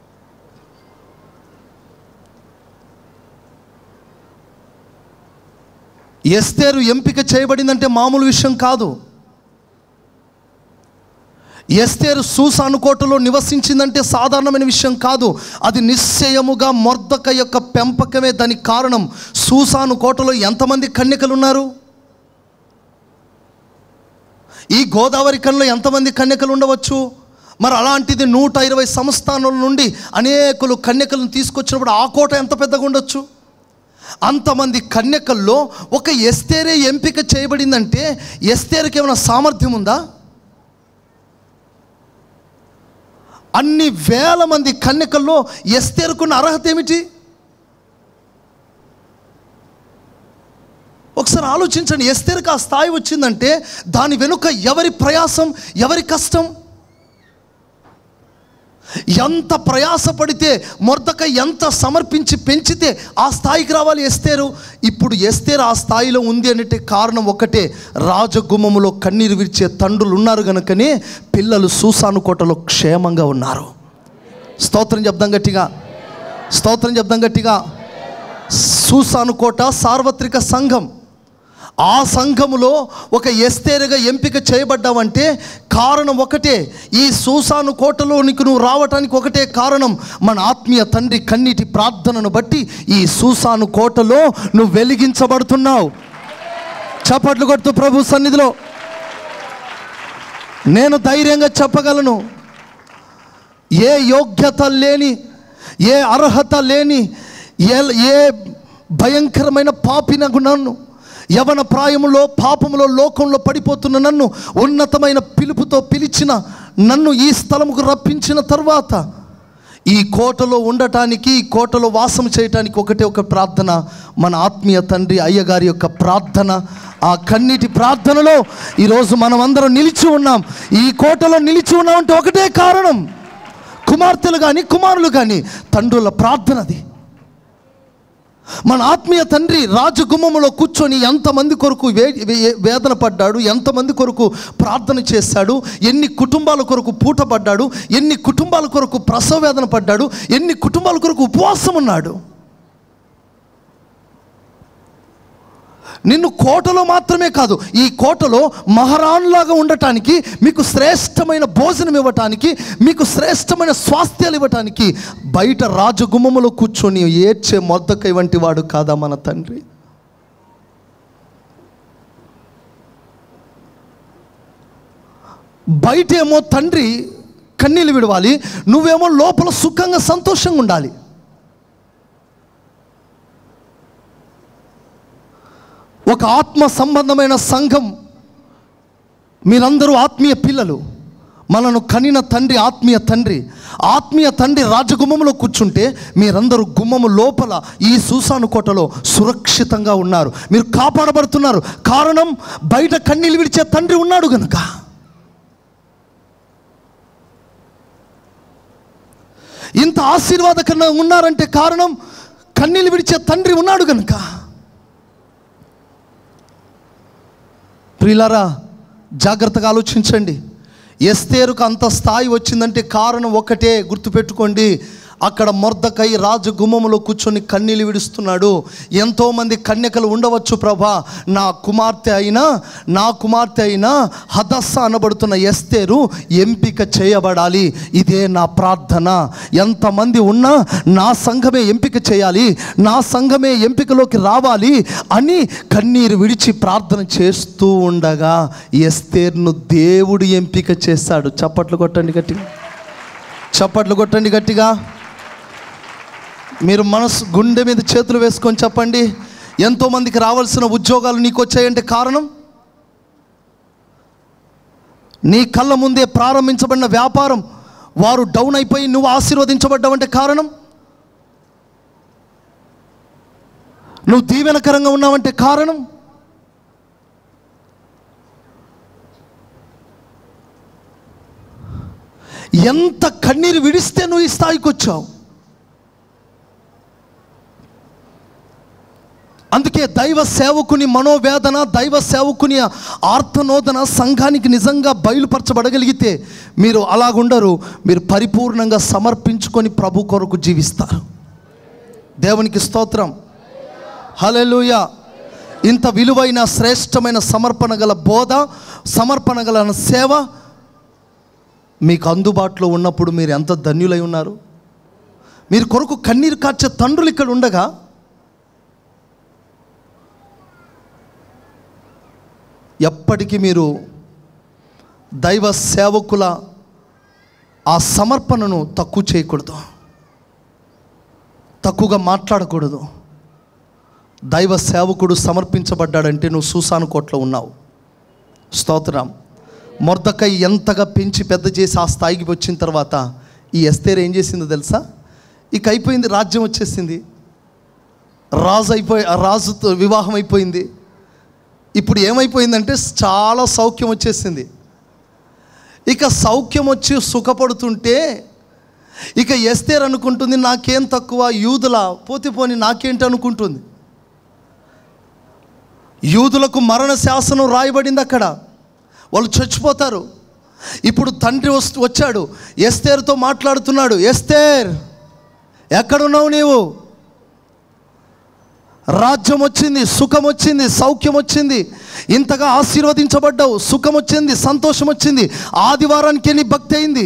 A: ఎస్తేరు ఎంపిక చేయబడిందంటే మామూలు విషయం కాదు ఎస్తేరు సూసాను కోటలో నివసించిందంటే సాధారణమైన విషయం కాదు అది నిశ్చయముగా మొర్దక యొక్క పెంపకమే దానికి కారణం సూసాను కోటలో ఎంతమంది కన్యకలు ఉన్నారు ఈ గోదావరి కన్లో ఎంతమంది కన్యకలు ఉండవచ్చు మరి అలాంటిది నూట ఇరవై సంస్థానాల నుండి అనేకులు కన్యకలను తీసుకొచ్చినప్పుడు ఆ కోట ఎంత పెద్దగా ఉండొచ్చు అంతమంది కన్యకల్లో ఒక ఎస్తేరే ఎంపిక చేయబడిందంటే ఎస్తేరుకి ఏమైనా సామర్థ్యం ఉందా అన్ని వేల మంది కన్యకల్లో ఎస్తేరుకున్న అర్హత ఏమిటి ఒకసారి ఆలోచించండి ఎస్తేరుకు ఆ స్థాయి వచ్చిందంటే దాని వెనుక ఎవరి ప్రయాసం ఎవరి కష్టం ఎంత ప్రయాసపడితే మొర్దక ఎంత సమర్పించి పెంచితే ఆ స్థాయికి రావాలి ఎస్తేరు ఇప్పుడు ఎస్తేరు ఆ స్థాయిలో ఉంది అంటే కారణం ఒకటే రాజగుమ్మములో కన్నీరు విడిచే తండ్రులు ఉన్నారు కనుకనే పిల్లలు సూసాను కోటలో క్షేమంగా ఉన్నారు స్తోత్రం చెప్దాం గట్టిగా స్తోత్రం చెప్దాం గట్టిగా సూసాను కోట సార్వత్రిక సంఘం ఆ సంఘములో ఒక ఎస్తేరుగా ఎంపిక చేయబడ్డావంటే కారణం ఒకటే ఈ సూసాను కోటలోనికి నువ్వు రావటానికి ఒకటే కారణం మన ఆత్మీయ తండ్రి కన్నీటి ప్రార్థనను బట్టి ఈ సూసాను కోటలో నువ్వు వెలిగించబడుతున్నావు చప్పట్లు కొడుతూ ప్రభు సన్నిధిలో నేను ధైర్యంగా చెప్పగలను ఏ యోగ్యత లేని ఏ అర్హత లేని ఏ ఏ భయంకరమైన పాపినగు నన్ను యవన ప్రాయములో పాపములో లోకంలో పడిపోతున్న నన్ను ఉన్నతమైన పిలుపుతో పిలిచిన నన్ను ఈ స్థలముకు రప్పించిన తర్వాత ఈ కోటలో ఉండటానికి ఈ కోటలో వాసం చేయటానికి ఒకటే ఒక ప్రార్థన మన ఆత్మీయ తండ్రి అయ్యగారి యొక్క ప్రార్థన ఆ కన్నీటి ప్రార్థనలో ఈరోజు మనం అందరం నిలిచి ఉన్నాం ఈ కోటలో నిలిచి ఉన్నామంటే ఒకటే కారణం కుమార్తెలు కానీ కుమారులు కానీ తండ్రుల ప్రార్థనది మన ఆత్మీయ తండ్రి రాజగుమ్మములో కూర్చొని ఎంతమంది కొరకు వే వే- వేదన పడ్డాడు ఎంతమంది కొరకు ప్రార్థన చేశాడు ఎన్ని కుటుంబాల కొరకు పూటపడ్డాడు ఎన్ని కుటుంబాల కొరకు ప్రసవ వేదన పడ్డాడు ఎన్ని కుటుంబాల కొరకు ఉపవాసం ఉన్నాడు నిన్ను కోటలో మాత్రమే కాదు ఈ కోటలో మహారాణులాగా ఉండటానికి మీకు శ్రేష్టమైన భోజనం ఇవ్వటానికి మీకు శ్రేష్టమైన స్వాస్థ్యాలు ఇవ్వటానికి బయట రాజగుమ్మములో కూర్చొని ఏడ్చే మొద్దకై వంటి వాడు కాదా మన తండ్రి బయటేమో తండ్రి కన్నీళ్ళు విడవాలి నువ్వేమో లోపల సుఖంగా సంతోషంగా ఉండాలి ఒక ఆత్మ సంబంధమైన సంఘం మీరందరూ ఆత్మీయ పిల్లలు మనను కనిన తండ్రి ఆత్మీయ తండ్రి ఆత్మీయ తండ్రి రాజగుమ్మములో కూర్చుంటే మీరందరూ గుమ్మము లోపల ఈ సూసాను కోటలో సురక్షితంగా ఉన్నారు మీరు కాపాడబడుతున్నారు కారణం బయట కన్నీళ్ళు విడిచే తండ్రి ఉన్నాడు గనుక ఇంత ఆశీర్వాదకరంగా ఉన్నారంటే కారణం కన్నీళ్ళు విడిచే తండ్రి ఉన్నాడు గనుక ప్రియులారా జాగ్రత్తగా ఆలోచించండి ఎస్తేరుకు అంత స్థాయి వచ్చిందంటే కారణం ఒకటే గుర్తుపెట్టుకోండి అక్కడ మొర్దకై రాజు గుమ్మములో కూర్చొని కన్నీళ్ళు విడుస్తున్నాడు ఎంతోమంది కన్యకలు ఉండవచ్చు ప్రభా నా కుమార్తె అయినా నా కుమార్తె అయినా హదస్స అనబడుతున్న ఎస్తేరు ఎంపిక చేయబడాలి ఇదే నా ప్రార్థన ఎంతమంది ఉన్నా నా సంఘమే ఎంపిక చేయాలి నా సంఘమే ఎంపికలోకి రావాలి అని కన్నీరు విడిచి ప్రార్థన చేస్తూ ఉండగా ఎస్తేర్ను దేవుడు ఎంపిక చేశాడు చప్పట్లు కొట్టండి గట్టిగా చప్పట్లు కొట్టండి గట్టిగా మీరు మనసు గుండె మీద చేతులు వేసుకొని చెప్పండి ఎంతోమందికి రావాల్సిన ఉద్యోగాలు నీకు వచ్చాయంటే కారణం నీ కళ్ళ ముందే ప్రారంభించబడిన వ్యాపారం వారు డౌన్ అయిపోయి నువ్వు ఆశీర్వదించబడ్డావంటే కారణం నువ్వు దీవెనకరంగా ఉన్నావంటే కారణం ఎంత కన్నీరు విడిస్తే నువ్వు ఈ స్థాయికి వచ్చావు అందుకే దైవ సేవకుని మనోవేదన దైవ సేవకుని ఆర్తనోదన సంఘానికి నిజంగా బయలుపరచబడగలిగితే మీరు అలాగుండరు మీరు పరిపూర్ణంగా సమర్పించుకొని ప్రభు కొరకు జీవిస్తారు దేవునికి స్తోత్రం హలెలూయ ఇంత విలువైన శ్రేష్టమైన సమర్పణ గల బోధ సమర్పణ గల సేవ మీకు అందుబాటులో ఉన్నప్పుడు మీరు ఎంత ధన్యులై ఉన్నారు మీరు కొరకు కన్నీరు కార్చే తండ్రులు ఇక్కడ ఉండగా ఎప్పటికీ మీరు దైవ సేవకుల ఆ సమర్పణను తక్కువ చేయకూడదు తక్కువగా మాట్లాడకూడదు దైవ సేవకుడు సమర్పించబడ్డాడంటే నువ్వు సూసాను కోట్లో ఉన్నావు స్తోత్రం మొర్దకై ఎంతగా పెంచి పెద్ద చేసి ఆ స్థాయికి వచ్చిన తర్వాత ఈ ఎస్తేర్ ఏం చేసిందో తెలుసా ఇక అయిపోయింది రాజ్యం వచ్చేసింది రాజు అయిపోయి ఆ రాజుతో వివాహం అయిపోయింది ఇప్పుడు ఏమైపోయిందంటే చాలా సౌఖ్యం వచ్చేసింది ఇక సౌఖ్యం వచ్చి సుఖపడుతుంటే ఇక ఎస్తేర్ అనుకుంటుంది నాకేం తక్కువ యూదుల పోతే పోని నాకేంటి అనుకుంటుంది యూదులకు మరణ శాసనం రాయబడింది అక్కడ వాళ్ళు చచ్చిపోతారు ఇప్పుడు తండ్రి వస్తు వచ్చాడు ఎస్తేర్తో మాట్లాడుతున్నాడు ఎస్తేర్ ఎక్కడున్నావు నీవు రాజ్యం వచ్చింది సుఖం వచ్చింది సౌఖ్యం వచ్చింది ఇంతగా ఆశీర్వదించబడ్డావు సుఖం వచ్చింది సంతోషం వచ్చింది ఆదివారానికి నీ భక్తి అయింది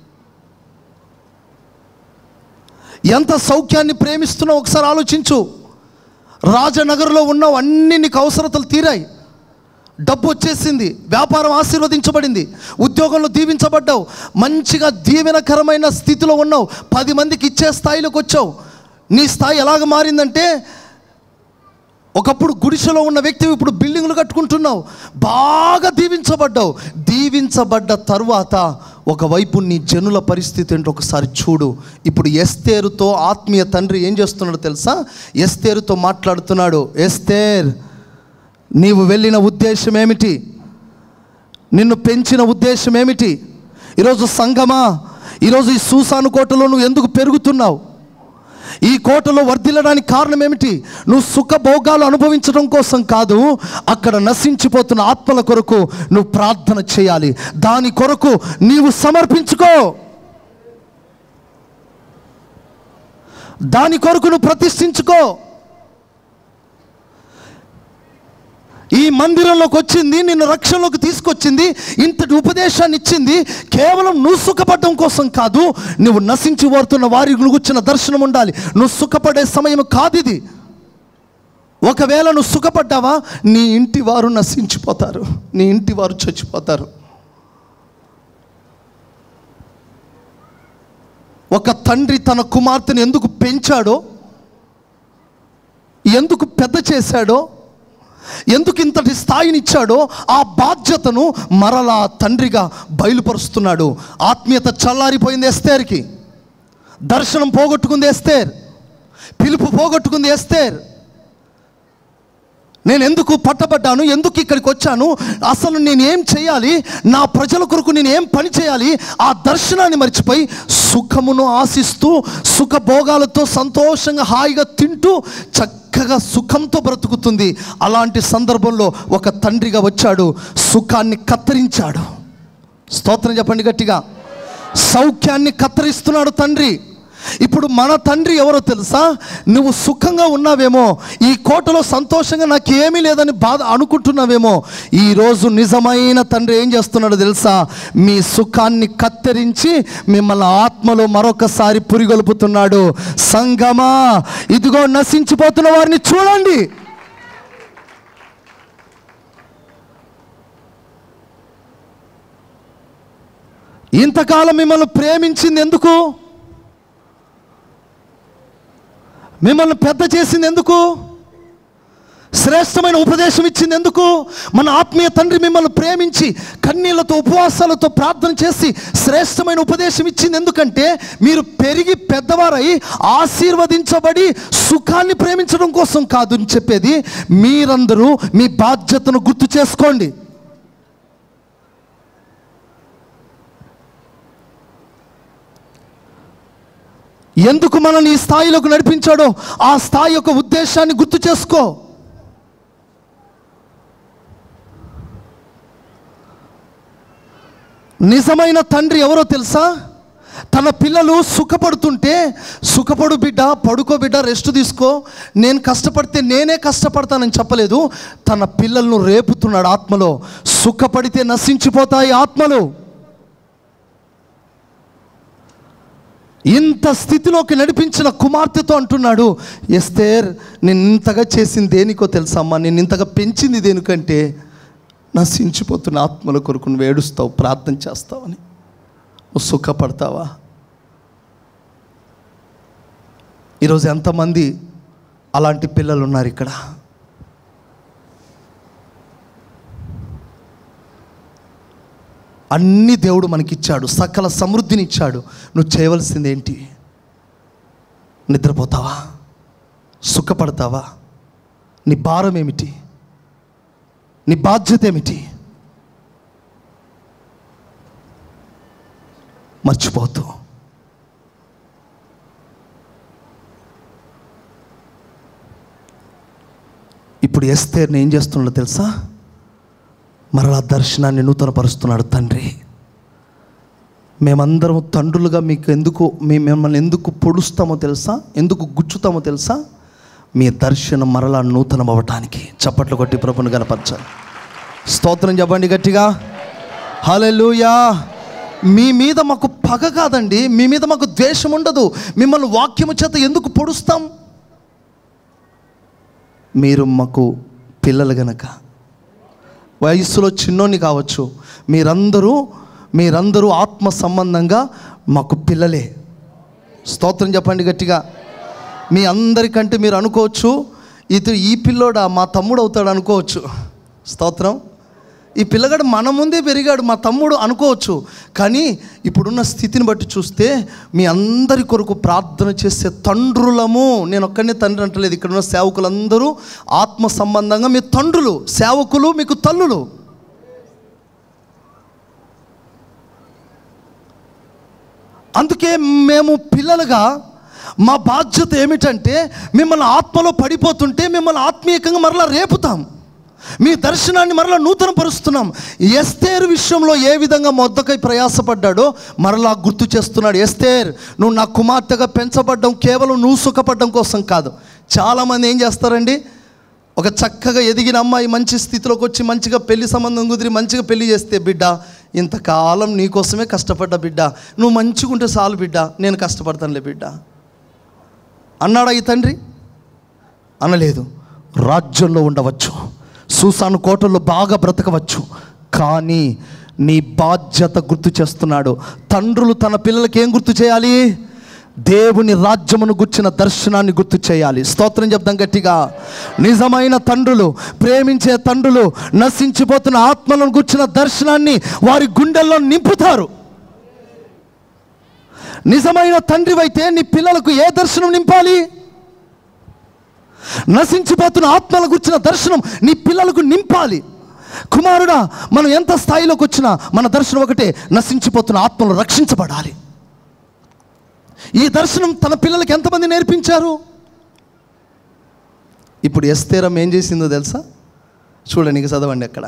A: ఎంత సౌఖ్యాన్ని ప్రేమిస్తున్నావు ఒకసారి ఆలోచించు రాజనగర్లో ఉన్నావు అన్ని నీకు అవసరతలు తీరాయి డబ్బు వచ్చేసింది వ్యాపారం ఆశీర్వదించబడింది ఉద్యోగంలో దీవించబడ్డావు మంచిగా దీవెనకరమైన స్థితిలో ఉన్నావు పది మందికి ఇచ్చే స్థాయిలోకి వచ్చావు నీ స్థాయి ఎలాగ మారిందంటే ఒకప్పుడు గుడిసెలో ఉన్న వ్యక్తి ఇప్పుడు బిల్డింగ్లు కట్టుకుంటున్నావు బాగా దీవించబడ్డావు దీవించబడ్డ తరువాత ఒకవైపు నీ జనుల పరిస్థితి ఏంటో ఒకసారి చూడు ఇప్పుడు ఎస్తేరుతో ఆత్మీయ తండ్రి ఏం చేస్తున్నాడో తెలుసా ఎస్తేరుతో మాట్లాడుతున్నాడు ఎస్తేర్ నీవు వెళ్ళిన ఉద్దేశం ఏమిటి నిన్ను పెంచిన ఉద్దేశం ఏమిటి ఈరోజు సంగమా ఈరోజు ఈ సూసాను కోటలో నువ్వు ఎందుకు పెరుగుతున్నావు ఈ కోటలో వర్ధిల్లడానికి కారణం ఏమిటి నువ్వు సుఖభోగాలు అనుభవించడం కోసం కాదు అక్కడ నశించిపోతున్న ఆత్మల కొరకు నువ్వు ప్రార్థన చేయాలి దాని కొరకు నీవు సమర్పించుకో దాని కొరకు నువ్వు ప్రతిష్ఠించుకో ఈ మందిరంలోకి వచ్చింది నిన్ను రక్షణలోకి తీసుకొచ్చింది ఇంతటి ఉపదేశాన్ని ఇచ్చింది కేవలం నువ్వు సుఖపడడం కోసం కాదు నువ్వు నశించి పోతున్న వారి గురించిన దర్శనం ఉండాలి నువ్వు సుఖపడే సమయం కాదు ఇది ఒకవేళ నువ్వు సుఖపడ్డావా నీ ఇంటి వారు నశించిపోతారు నీ ఇంటి వారు చచ్చిపోతారు ఒక తండ్రి తన కుమార్తెను ఎందుకు పెంచాడో ఎందుకు పెద్ద చేశాడో ఎందుకు ఇంతటి స్థాయిని ఇచ్చాడో ఆ బాధ్యతను మరలా తండ్రిగా బయలుపరుస్తున్నాడు ఆత్మీయత చల్లారిపోయింది ఎస్తేర్కి దర్శనం పోగొట్టుకుంది ఎస్తేర్ పిలుపు పోగొట్టుకుంది ఎస్తేర్ నేను ఎందుకు పట్టబడ్డాను ఎందుకు ఇక్కడికి వచ్చాను అసలు నేను ఏం చేయాలి నా ప్రజల కొరకు నేను ఏం పని చేయాలి ఆ దర్శనాన్ని మర్చిపోయి సుఖమును ఆశిస్తూ సుఖభోగాలతో సంతోషంగా హాయిగా తింటూ చక్కగా సుఖంతో బ్రతుకుతుంది అలాంటి సందర్భంలో ఒక తండ్రిగా వచ్చాడు సుఖాన్ని కత్తిరించాడు స్తోత్రం చెప్పండి గట్టిగా సౌఖ్యాన్ని కత్తిరిస్తున్నాడు తండ్రి ఇప్పుడు మన తండ్రి ఎవరో తెలుసా నువ్వు సుఖంగా ఉన్నావేమో ఈ కోటలో సంతోషంగా నాకు ఏమీ లేదని బాధ అనుకుంటున్నావేమో ఈరోజు నిజమైన తండ్రి ఏం చేస్తున్నాడో తెలుసా మీ సుఖాన్ని కత్తిరించి మిమ్మల్ని ఆత్మలో మరొకసారి పురిగొల్పుతున్నాడు సంగమా ఇదిగో నశించిపోతున్న వారిని చూడండి ఇంతకాలం మిమ్మల్ని ప్రేమించింది ఎందుకు మిమ్మల్ని పెద్ద చేసింది ఎందుకు శ్రేష్టమైన ఉపదేశం ఇచ్చింది ఎందుకు మన ఆత్మీయ తండ్రి మిమ్మల్ని ప్రేమించి కన్నీళ్లతో ఉపవాసాలతో ప్రార్థన చేసి శ్రేష్టమైన ఉపదేశం ఇచ్చింది ఎందుకంటే మీరు పెరిగి పెద్దవారై ఆశీర్వదించబడి సుఖాన్ని ప్రేమించడం కోసం కాదు అని చెప్పేది మీరందరూ మీ బాధ్యతను గుర్తు చేసుకోండి ఎందుకు మనల్ని ఈ స్థాయిలోకి నడిపించాడో ఆ స్థాయి యొక్క ఉద్దేశాన్ని గుర్తు చేసుకో నిజమైన తండ్రి ఎవరో తెలుసా తన పిల్లలు సుఖపడుతుంటే సుఖపడు బిడ్డ పడుకో బిడ్డ రెస్ట్ తీసుకో నేను కష్టపడితే నేనే కష్టపడతానని చెప్పలేదు తన పిల్లలను రేపుతున్నాడు ఆత్మలో సుఖపడితే నశించిపోతాయి ఆత్మలు ఇంత స్థితిలోకి నడిపించిన కుమార్తెతో అంటున్నాడు ఎస్తేర్ నేను ఇంతగా చేసింది దేనికో తెలుసమ్మా నేను ఇంతగా పెంచింది దేనికంటే నశించిపోతున్న ఆత్మల కొరకు నువ్వు ఏడుస్తావు ప్రార్థన చేస్తావని నువ్వు సుఖపడతావా ఈరోజు ఎంతమంది అలాంటి పిల్లలు ఉన్నారు ఇక్కడ అన్ని దేవుడు మనకిచ్చాడు సకల సమృద్ధిని ఇచ్చాడు నువ్వు చేయవలసింది ఏంటి నిద్రపోతావా సుఖపడతావా నీ భారం ఏమిటి నీ బాధ్యత ఏమిటి మర్చిపోతూ ఇప్పుడు ఎస్తేర్ని ఏం చేస్తున్నాడో తెలుసా మరలా దర్శనాన్ని నూతనపరుస్తున్నాడు తండ్రి మేమందరం తండ్రులుగా మీకు ఎందుకు మీ మిమ్మల్ని ఎందుకు పొడుస్తామో తెలుసా ఎందుకు గుచ్చుతామో తెలుసా మీ దర్శనం మరలా నూతనం అవ్వటానికి చప్పట్లు కొట్టి ప్రభుని కనపరచాలి స్తోత్రం చెప్పండి గట్టిగా హల్లెలూయా మీ మీద మాకు పగ కాదండి మీ మీద మాకు ద్వేషం ఉండదు మిమ్మల్ని వాక్యము చేత ఎందుకు పొడుస్తాం మీరు మాకు పిల్లలు గనక వయస్సులో చిన్నోని కావచ్చు మీరందరూ మీరందరూ ఆత్మ సంబంధంగా మాకు పిల్లలే స్తోత్రం చెప్పండి గట్టిగా మీ అందరికంటే మీరు అనుకోవచ్చు ఇతడు ఈ పిల్లోడా మా తమ్ముడు అవుతాడు అనుకోవచ్చు స్తోత్రం ఈ పిల్లగాడు మన ముందే పెరిగాడు మా తమ్ముడు అనుకోవచ్చు కానీ ఇప్పుడున్న స్థితిని బట్టి చూస్తే మీ అందరి కొరకు ప్రార్థన చేసే తండ్రులము నేను ఒక్కనే తండ్రి అంటలేదు ఇక్కడ ఉన్న సేవకులందరూ ఆత్మ సంబంధంగా మీ తండ్రులు సేవకులు మీకు తల్లులు అందుకే మేము పిల్లలుగా మా బాధ్యత ఏమిటంటే మిమ్మల్ని ఆత్మలో పడిపోతుంటే మిమ్మల్ని ఆత్మీయంగా మరలా రేపుతాం మీ దర్శనాన్ని మరలా నూతన పరుస్తున్నాం ఎస్తేర్ విషయంలో ఏ విధంగా మొద్దకై ప్రయాసపడ్డాడో మరలా గుర్తు చేస్తున్నాడు ఎస్తేర్ నువ్వు నా కుమార్తెగా పెంచబడ్డం కేవలం నువ్వు సుఖపడ్డం కోసం కాదు చాలామంది ఏం చేస్తారండి ఒక చక్కగా ఎదిగిన అమ్మాయి మంచి స్థితిలోకి వచ్చి మంచిగా పెళ్లి సంబంధం కుదిరి మంచిగా పెళ్లి చేస్తే బిడ్డ ఇంతకాలం నీకోసమే కష్టపడ్డా బిడ్డ నువ్వు మంచిగా ఉంటే చాలు బిడ్డ నేను కష్టపడతానులే బిడ్డ అన్నాడా ఈ తండ్రి అనలేదు రాజ్యంలో ఉండవచ్చు సూసాను కోటల్లో బాగా బ్రతకవచ్చు కానీ నీ బాధ్యత గుర్తు చేస్తున్నాడు తండ్రులు తన పిల్లలకి ఏం గుర్తు చేయాలి దేవుని రాజ్యమును గుర్చిన దర్శనాన్ని గుర్తు చేయాలి స్తోత్రం చెప్దాం గట్టిగా నిజమైన తండ్రులు ప్రేమించే తండ్రులు నశించిపోతున్న ఆత్మలను గుర్చిన దర్శనాన్ని వారి గుండెల్లో నింపుతారు నిజమైన తండ్రివైతే నీ పిల్లలకు ఏ దర్శనం నింపాలి నశించిపోతున్న ఆత్మల గురించిన దర్శనం నీ పిల్లలకు నింపాలి కుమారుడా మనం ఎంత స్థాయిలోకి వచ్చినా మన దర్శనం ఒకటే నశించిపోతున్న ఆత్మలు రక్షించబడాలి ఈ దర్శనం తన పిల్లలకి ఎంతమంది నేర్పించారు ఇప్పుడు ఎస్తేరం ఏం చేసిందో తెలుసా చూడండి ఇక చదవండి అక్కడ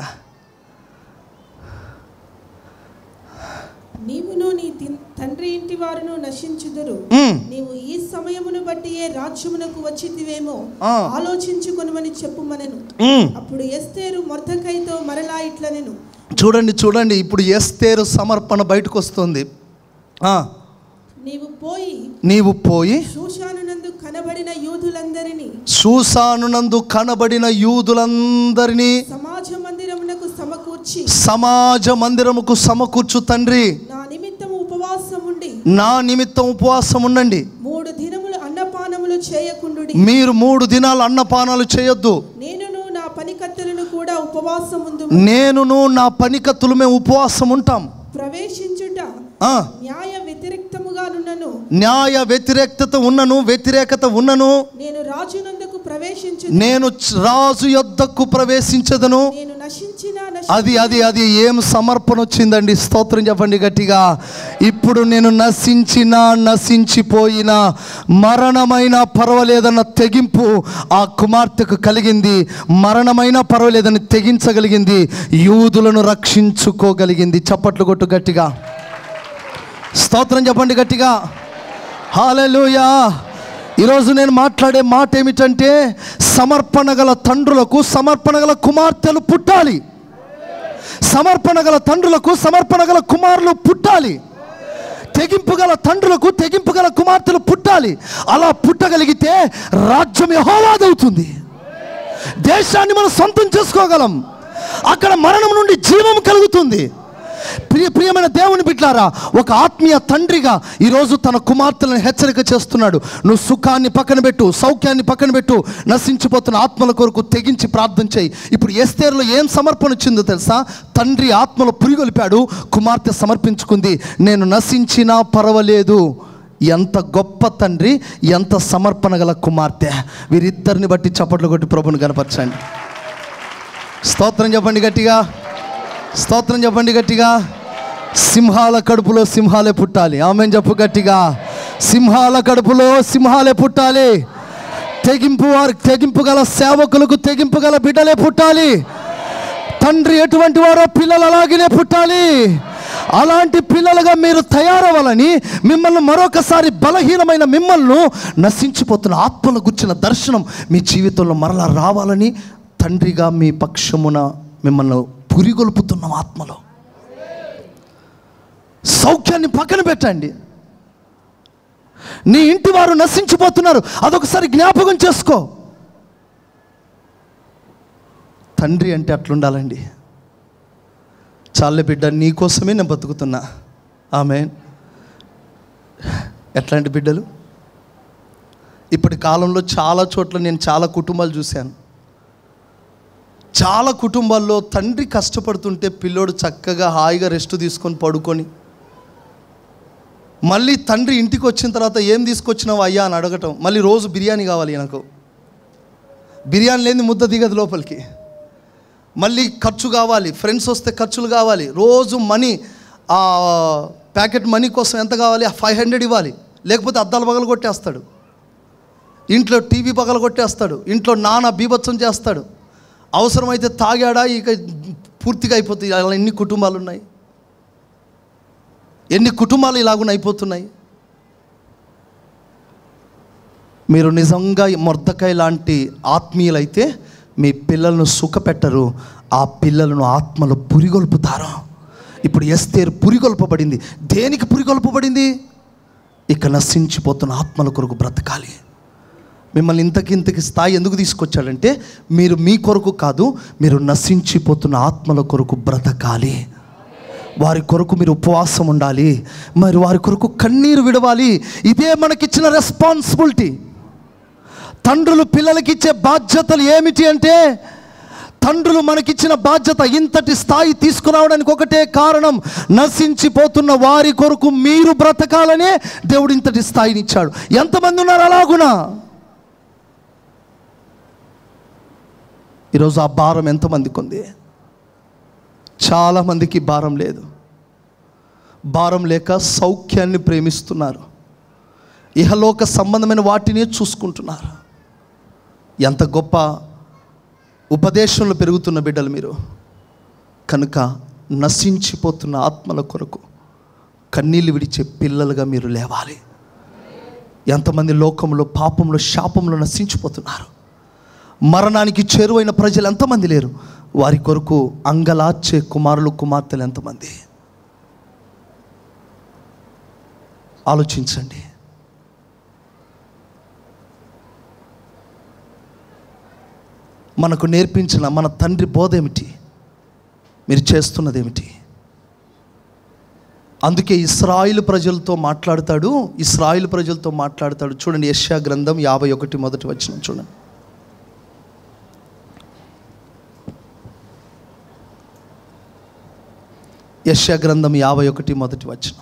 C: నీవును నీ తిన్- తండ్రి ఇంటి వారును నశించుదురు
A: మ్మ్.
C: నీవు ఈ సమయమును బట్టి ఏ రాజ్యమునకు వచ్చితివేమో
A: ఆ.
C: ఆలోచించుకొనమని చెప్పుమనెను
A: మ్మ్.
C: అప్పుడు ఎస్తేరు మొర్దకైతో మరలా ఇట్లనెను
A: చూడండి చూడండి ఇప్పుడు ఎస్తేరు సమర్పణ బయటకు వస్తుంది ఆ,
C: నీవు పోయి
A: నీవు పోయి
C: శూషానునందు కనబడిన యూదులందరినీ
A: షూసానునందు కనబడిన యూదులందరినీ
C: సమాజ మందిరమునకు సమకూర్చి
A: సమాజ మందిరముకు సమకూర్చు తండ్రి
C: నా నిమిత్తము ఉపవాసం ఉండి
A: నా నిమిత్తం ఉపవాసం ఉండండి
C: మూడు దినములు అన్నపానములు చేయకుండుడి
A: మీరు మూడు దినాలు అన్నపానాలు చేయొద్దు
C: నేనును ఉపవాసం ముందు
A: నేనును నా పనికత్తులు మేము ఉపవాసం ఉంటాం
C: ప్రవేశించుట
A: ఆ,
C: న్యాయ వ్యతిరేక్తముగా నున్నను
A: న్యాయ వ్యతిరేకత ఉన్నను వ్యతిరేకత ఉన్నను
C: నేను రాజునందుకు ప్రవేశించు
A: నేను చ- రాజు యొద్దకు ప్రవేశించదను
C: నేను నశించిన
A: అది అది అది ఏం సమర్పణ వచ్చిందండి స్తోత్రం చెప్పండి గట్టిగా ఇప్పుడు నేను నశించిన నశించిపోయిన మరణమైన పర్వాలేదన్న తెగింపు ఆ కుమార్తెకు కలిగింది మరణమైన పర్వాలేదని తెగించగలిగింది యూదులను రక్షించుకోగలిగింది చప్పట్లు కొట్టు గట్టిగా స్తోత్రం చెప్పండి గట్టిగా హాలెలూయా ఈరోజు నేను మాట్లాడే మాట ఏమిటంటే సమర్పణ గల తండ్రులకు సమర్పణ గల కుమార్తెలు పుట్టాలి సమర్పణ గల తండ్రులకు సమర్పణ గల కుమారులు పుట్టాలి తెగింపు గల తండ్రులకు తెగింపు గల కుమార్తెలు పుట్టాలి అలా పుట్టగలిగితే రాజ్యం యహోవాదవుతుంది దేశాన్ని మనం సొంతం చేసుకోగలం అక్కడ మరణం నుండి జీవం కలుగుతుంది ప్రియ ప్రియమైన దేవుని బిడ్డారా ఒక ఆత్మీయ తండ్రిగా ఈరోజు తన కుమార్తెలను హెచ్చరిక చేస్తున్నాడు నువ్వు సుఖాన్ని పక్కన పెట్టు సౌఖ్యాన్ని పక్కన పెట్టు నశించిపోతున్న ఆత్మల కొరకు తెగించి ప్రార్థన చేయి ఇప్పుడు ఎస్తేరులో ఏం సమర్పణ వచ్చిందో తెలుసా తండ్రి ఆత్మలో పురిగొలిపాడు కుమార్తె సమర్పించుకుంది నేను నశించినా పర్వాలేదు ఎంత గొప్ప తండ్రి ఎంత సమర్పణ గల కుమార్తె వీరిద్దరిని బట్టి చప్పట్లు కొట్టి ప్రభుని కనపరచండి స్తోత్రం చెప్పండి గట్టిగా స్తోత్రం చెప్పండి గట్టిగా సింహాల కడుపులో సింహాలే పుట్టాలి ఆమె చెప్పు గట్టిగా సింహాల కడుపులో సింహాలే పుట్టాలి తెగింపు వారి తెగింపు గల సేవకులకు తెగింపు గల బిడ్డలే పుట్టాలి తండ్రి ఎటువంటి వారో పిల్లలు అలాగనే పుట్టాలి అలాంటి పిల్లలుగా మీరు తయారవ్వాలని మిమ్మల్ని మరొకసారి బలహీనమైన మిమ్మల్ని నశించిపోతున్న ఆత్మను గుర్చిన దర్శనం మీ జీవితంలో మరలా రావాలని తండ్రిగా మీ పక్షమున మిమ్మల్ని పురిగొల్పుతున్నాం ఆత్మలో సౌఖ్యాన్ని పక్కన పెట్టండి నీ ఇంటి వారు నశించిపోతున్నారు అదొకసారి జ్ఞాపకం చేసుకో తండ్రి అంటే అట్లుండాలండి చాలే బిడ్డ నీ కోసమే నేను బతుకుతున్నా ఆమె ఎట్లాంటి బిడ్డలు ఇప్పటి కాలంలో చాలా చోట్ల నేను చాలా కుటుంబాలు చూశాను చాలా కుటుంబాల్లో తండ్రి కష్టపడుతుంటే పిల్లోడు చక్కగా హాయిగా రెస్ట్ తీసుకొని పడుకొని మళ్ళీ తండ్రి ఇంటికి వచ్చిన తర్వాత ఏం తీసుకొచ్చినావు అయ్యా అని అడగటం మళ్ళీ రోజు బిర్యానీ కావాలి నాకు బిర్యానీ లేని ముద్ద దిగదు లోపలికి మళ్ళీ ఖర్చు కావాలి ఫ్రెండ్స్ వస్తే ఖర్చులు కావాలి రోజు మనీ ఆ ప్యాకెట్ మనీ కోసం ఎంత కావాలి ఫైవ్ హండ్రెడ్ ఇవ్వాలి లేకపోతే అద్దాలు పగలు కొట్టేస్తాడు ఇంట్లో టీవీ పగలు కొట్టేస్తాడు ఇంట్లో నాన్న బీభత్సం చేస్తాడు అవసరమైతే తాగాడా ఇక పూర్తిగా అయిపోతాయి అలా ఎన్ని కుటుంబాలు ఉన్నాయి ఎన్ని కుటుంబాలు ఇలాగున అయిపోతున్నాయి మీరు నిజంగా మొర్దకాయ లాంటి ఆత్మీయులైతే మీ పిల్లలను సుఖపెట్టరు ఆ పిల్లలను ఆత్మలో పురిగొల్పుతారు ఇప్పుడు ఎస్తేరు పురిగొల్పబడింది దేనికి పురిగొల్పబడింది ఇక నశించిపోతున్న ఆత్మల కొరకు బ్రతకాలి మిమ్మల్ని ఇంతకి ఇంతకి స్థాయి ఎందుకు తీసుకొచ్చాడంటే మీరు మీ కొరకు కాదు మీరు నశించిపోతున్న ఆత్మల కొరకు బ్రతకాలి వారి కొరకు మీరు ఉపవాసం ఉండాలి మరి వారి కొరకు కన్నీరు విడవాలి ఇదే మనకిచ్చిన రెస్పాన్సిబిలిటీ తండ్రులు పిల్లలకి ఇచ్చే బాధ్యతలు ఏమిటి అంటే తండ్రులు మనకిచ్చిన బాధ్యత ఇంతటి స్థాయి తీసుకురావడానికి ఒకటే కారణం నశించిపోతున్న వారి కొరకు మీరు బ్రతకాలనే దేవుడు ఇంతటి స్థాయిని ఇచ్చాడు ఎంతమంది ఉన్నారు అలాగునా ఈరోజు ఆ భారం ఎంతమందికి ఉంది చాలామందికి భారం లేదు భారం లేక సౌఖ్యాన్ని ప్రేమిస్తున్నారు ఇహలోక సంబంధమైన వాటిని చూసుకుంటున్నారు ఎంత గొప్ప ఉపదేశంలో పెరుగుతున్న బిడ్డలు మీరు కనుక నశించిపోతున్న ఆత్మల కొరకు కన్నీళ్ళు విడిచే పిల్లలుగా మీరు లేవాలి ఎంతమంది లోకంలో పాపంలో శాపంలో నశించిపోతున్నారు మరణానికి చేరువైన ప్రజలు ఎంతమంది లేరు వారి కొరకు అంగలార్చే కుమారులు కుమార్తెలు ఎంతమంది ఆలోచించండి మనకు నేర్పించిన మన తండ్రి బోధ ఏమిటి మీరు చేస్తున్నది ఏమిటి అందుకే ఇస్రాయిల్ ప్రజలతో మాట్లాడతాడు ఇస్రాయిల్ ప్రజలతో మాట్లాడతాడు చూడండి యష్యా గ్రంథం యాభై ఒకటి మొదటి వచ్చిన చూడండి యశ్యా గ్రంథం యాభై ఒకటి మొదటి వచనం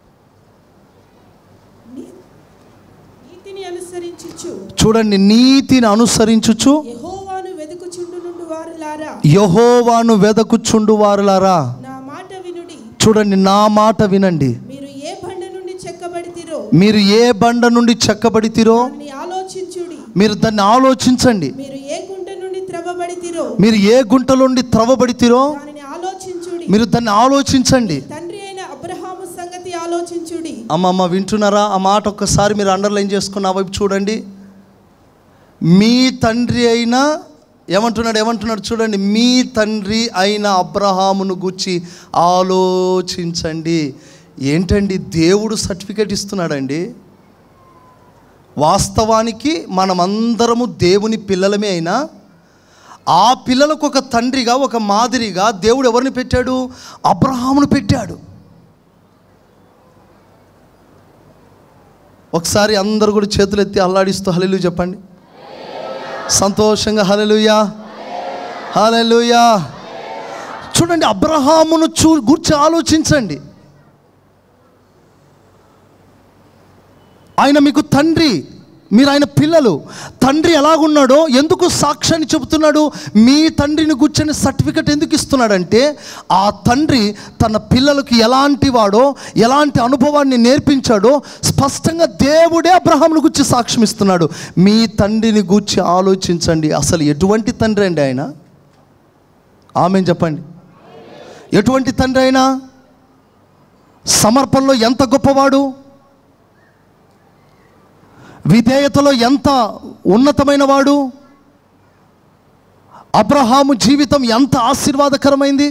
C: నీతిని అనుసరించుచు
A: చూడండి నీతిని అనుసరించుచు
C: యెహోవాను వెదుకుచుండు నుండి వారులారా
A: యహోవాను వెదకుచుండు వారులారా
C: నా మాట వినుడి
A: చూడండి నా మాట వినండి
C: మీరు ఏ బండ నుండి చెక్కబడితిరో
A: మీరు ఏ బండ నుండి చెక్కబడితిరో
C: దాన్ని ఆలోచించుడి
A: మీరు దాన్ని ఆలోచించండి
C: మీరు ఏ గుంట నుండి త్రవ్వబడితిరో
A: మీరు ఏ గుంట నుండి త్రవబడితిరో
C: దానిని ఆలోచించుడి
A: మీరు దాన్ని ఆలోచించండి
C: తండ్రి అయిన అబ్రహాము సంగతి ఆలోచించుడి
A: అమ్మమ్మ వింటున్నారా ఆ మాట ఒక్కసారి మీరు అండర్లైన్ చేసుకున్న ఆ వైపు చూడండి మీ తండ్రి అయిన ఏమంటున్నాడు ఏమంటున్నాడు చూడండి మీ తండ్రి అయిన అబ్రహామును గుచ్చి ఆలోచించండి ఏంటండి దేవుడు సర్టిఫికేట్ ఇస్తున్నాడండి వాస్తవానికి మనమందరము దేవుని పిల్లలమే అయినా ఆ పిల్లలకు ఒక తండ్రిగా ఒక మాదిరిగా దేవుడు ఎవరిని పెట్టాడు అబ్రహామును పెట్టాడు ఒకసారి అందరు కూడా చేతులు ఎత్తి అల్లాడిస్తూ హలెలు చెప్పండి సంతోషంగా హలెలుయా హలెలుయా చూడండి అబ్రహామును చూ గుర్చి ఆలోచించండి ఆయన మీకు తండ్రి మీరు ఆయన పిల్లలు తండ్రి ఎలాగున్నాడో ఎందుకు సాక్ష్యాన్ని చెబుతున్నాడు మీ తండ్రిని కూర్చొని సర్టిఫికెట్ ఎందుకు ఇస్తున్నాడంటే ఆ తండ్రి తన పిల్లలకు ఎలాంటి వాడో ఎలాంటి అనుభవాన్ని నేర్పించాడో స్పష్టంగా దేవుడే అబ్రహామును గురించి సాక్ష్యం ఇస్తున్నాడు మీ తండ్రిని గూర్చి ఆలోచించండి అసలు ఎటువంటి తండ్రి అండి ఆయన ఆమె చెప్పండి ఎటువంటి తండ్రి అయినా సమర్పణలో ఎంత గొప్పవాడు విధేయతలో ఎంత ఉన్నతమైన వాడు అబ్రహాము జీవితం ఎంత ఆశీర్వాదకరమైంది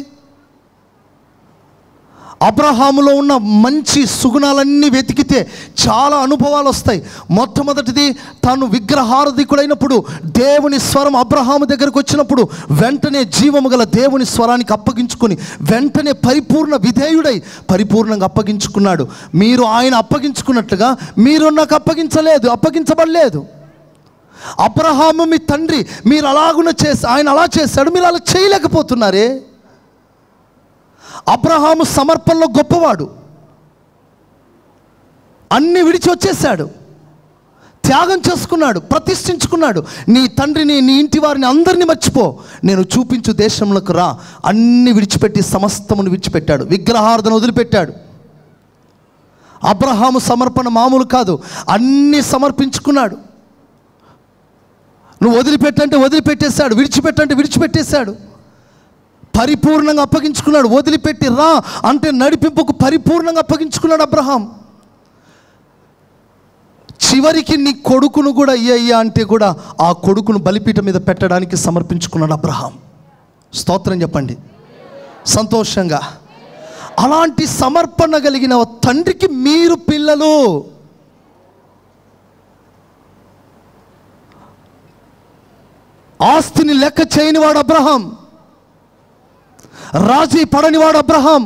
A: అబ్రహాములో ఉన్న మంచి సుగుణాలన్నీ వెతికితే చాలా అనుభవాలు వస్తాయి మొట్టమొదటిది తాను విగ్రహారధికుడైనప్పుడు దేవుని స్వరం అబ్రహాము దగ్గరకు వచ్చినప్పుడు వెంటనే జీవము గల దేవుని స్వరానికి అప్పగించుకొని వెంటనే పరిపూర్ణ విధేయుడై పరిపూర్ణంగా అప్పగించుకున్నాడు మీరు ఆయన అప్పగించుకున్నట్లుగా మీరు నాకు అప్పగించలేదు అప్పగించబడలేదు అబ్రహాము మీ తండ్రి మీరు అలాగున చేసి ఆయన అలా చేశాడు మీరు అలా చేయలేకపోతున్నారే అబ్రహాము సమర్పణలో గొప్పవాడు అన్ని విడిచి వచ్చేసాడు త్యాగం చేసుకున్నాడు ప్రతిష్ఠించుకున్నాడు నీ తండ్రిని నీ ఇంటి వారిని అందరినీ మర్చిపో నేను చూపించు దేశంలోకి రా అన్ని విడిచిపెట్టి సమస్తమును విడిచిపెట్టాడు విగ్రహార్థన వదిలిపెట్టాడు అబ్రహాము సమర్పణ మామూలు కాదు అన్నీ సమర్పించుకున్నాడు నువ్వు వదిలిపెట్టంటే వదిలిపెట్టేశాడు విడిచిపెట్టంటే విడిచిపెట్టేశాడు పరిపూర్ణంగా అప్పగించుకున్నాడు వదిలిపెట్టి రా అంటే నడిపింపుకు పరిపూర్ణంగా అప్పగించుకున్నాడు అబ్రహాం చివరికి నీ కొడుకును కూడా అయ్యా అయ్యా అంటే కూడా ఆ కొడుకును బలిపీఠ మీద పెట్టడానికి సమర్పించుకున్నాడు అబ్రహాం స్తోత్రం చెప్పండి సంతోషంగా అలాంటి సమర్పణ కలిగిన ఓ తండ్రికి మీరు పిల్లలు ఆస్తిని లెక్క చేయనివాడు అబ్రహాం రాజీ పడనివాడు అబ్రహాం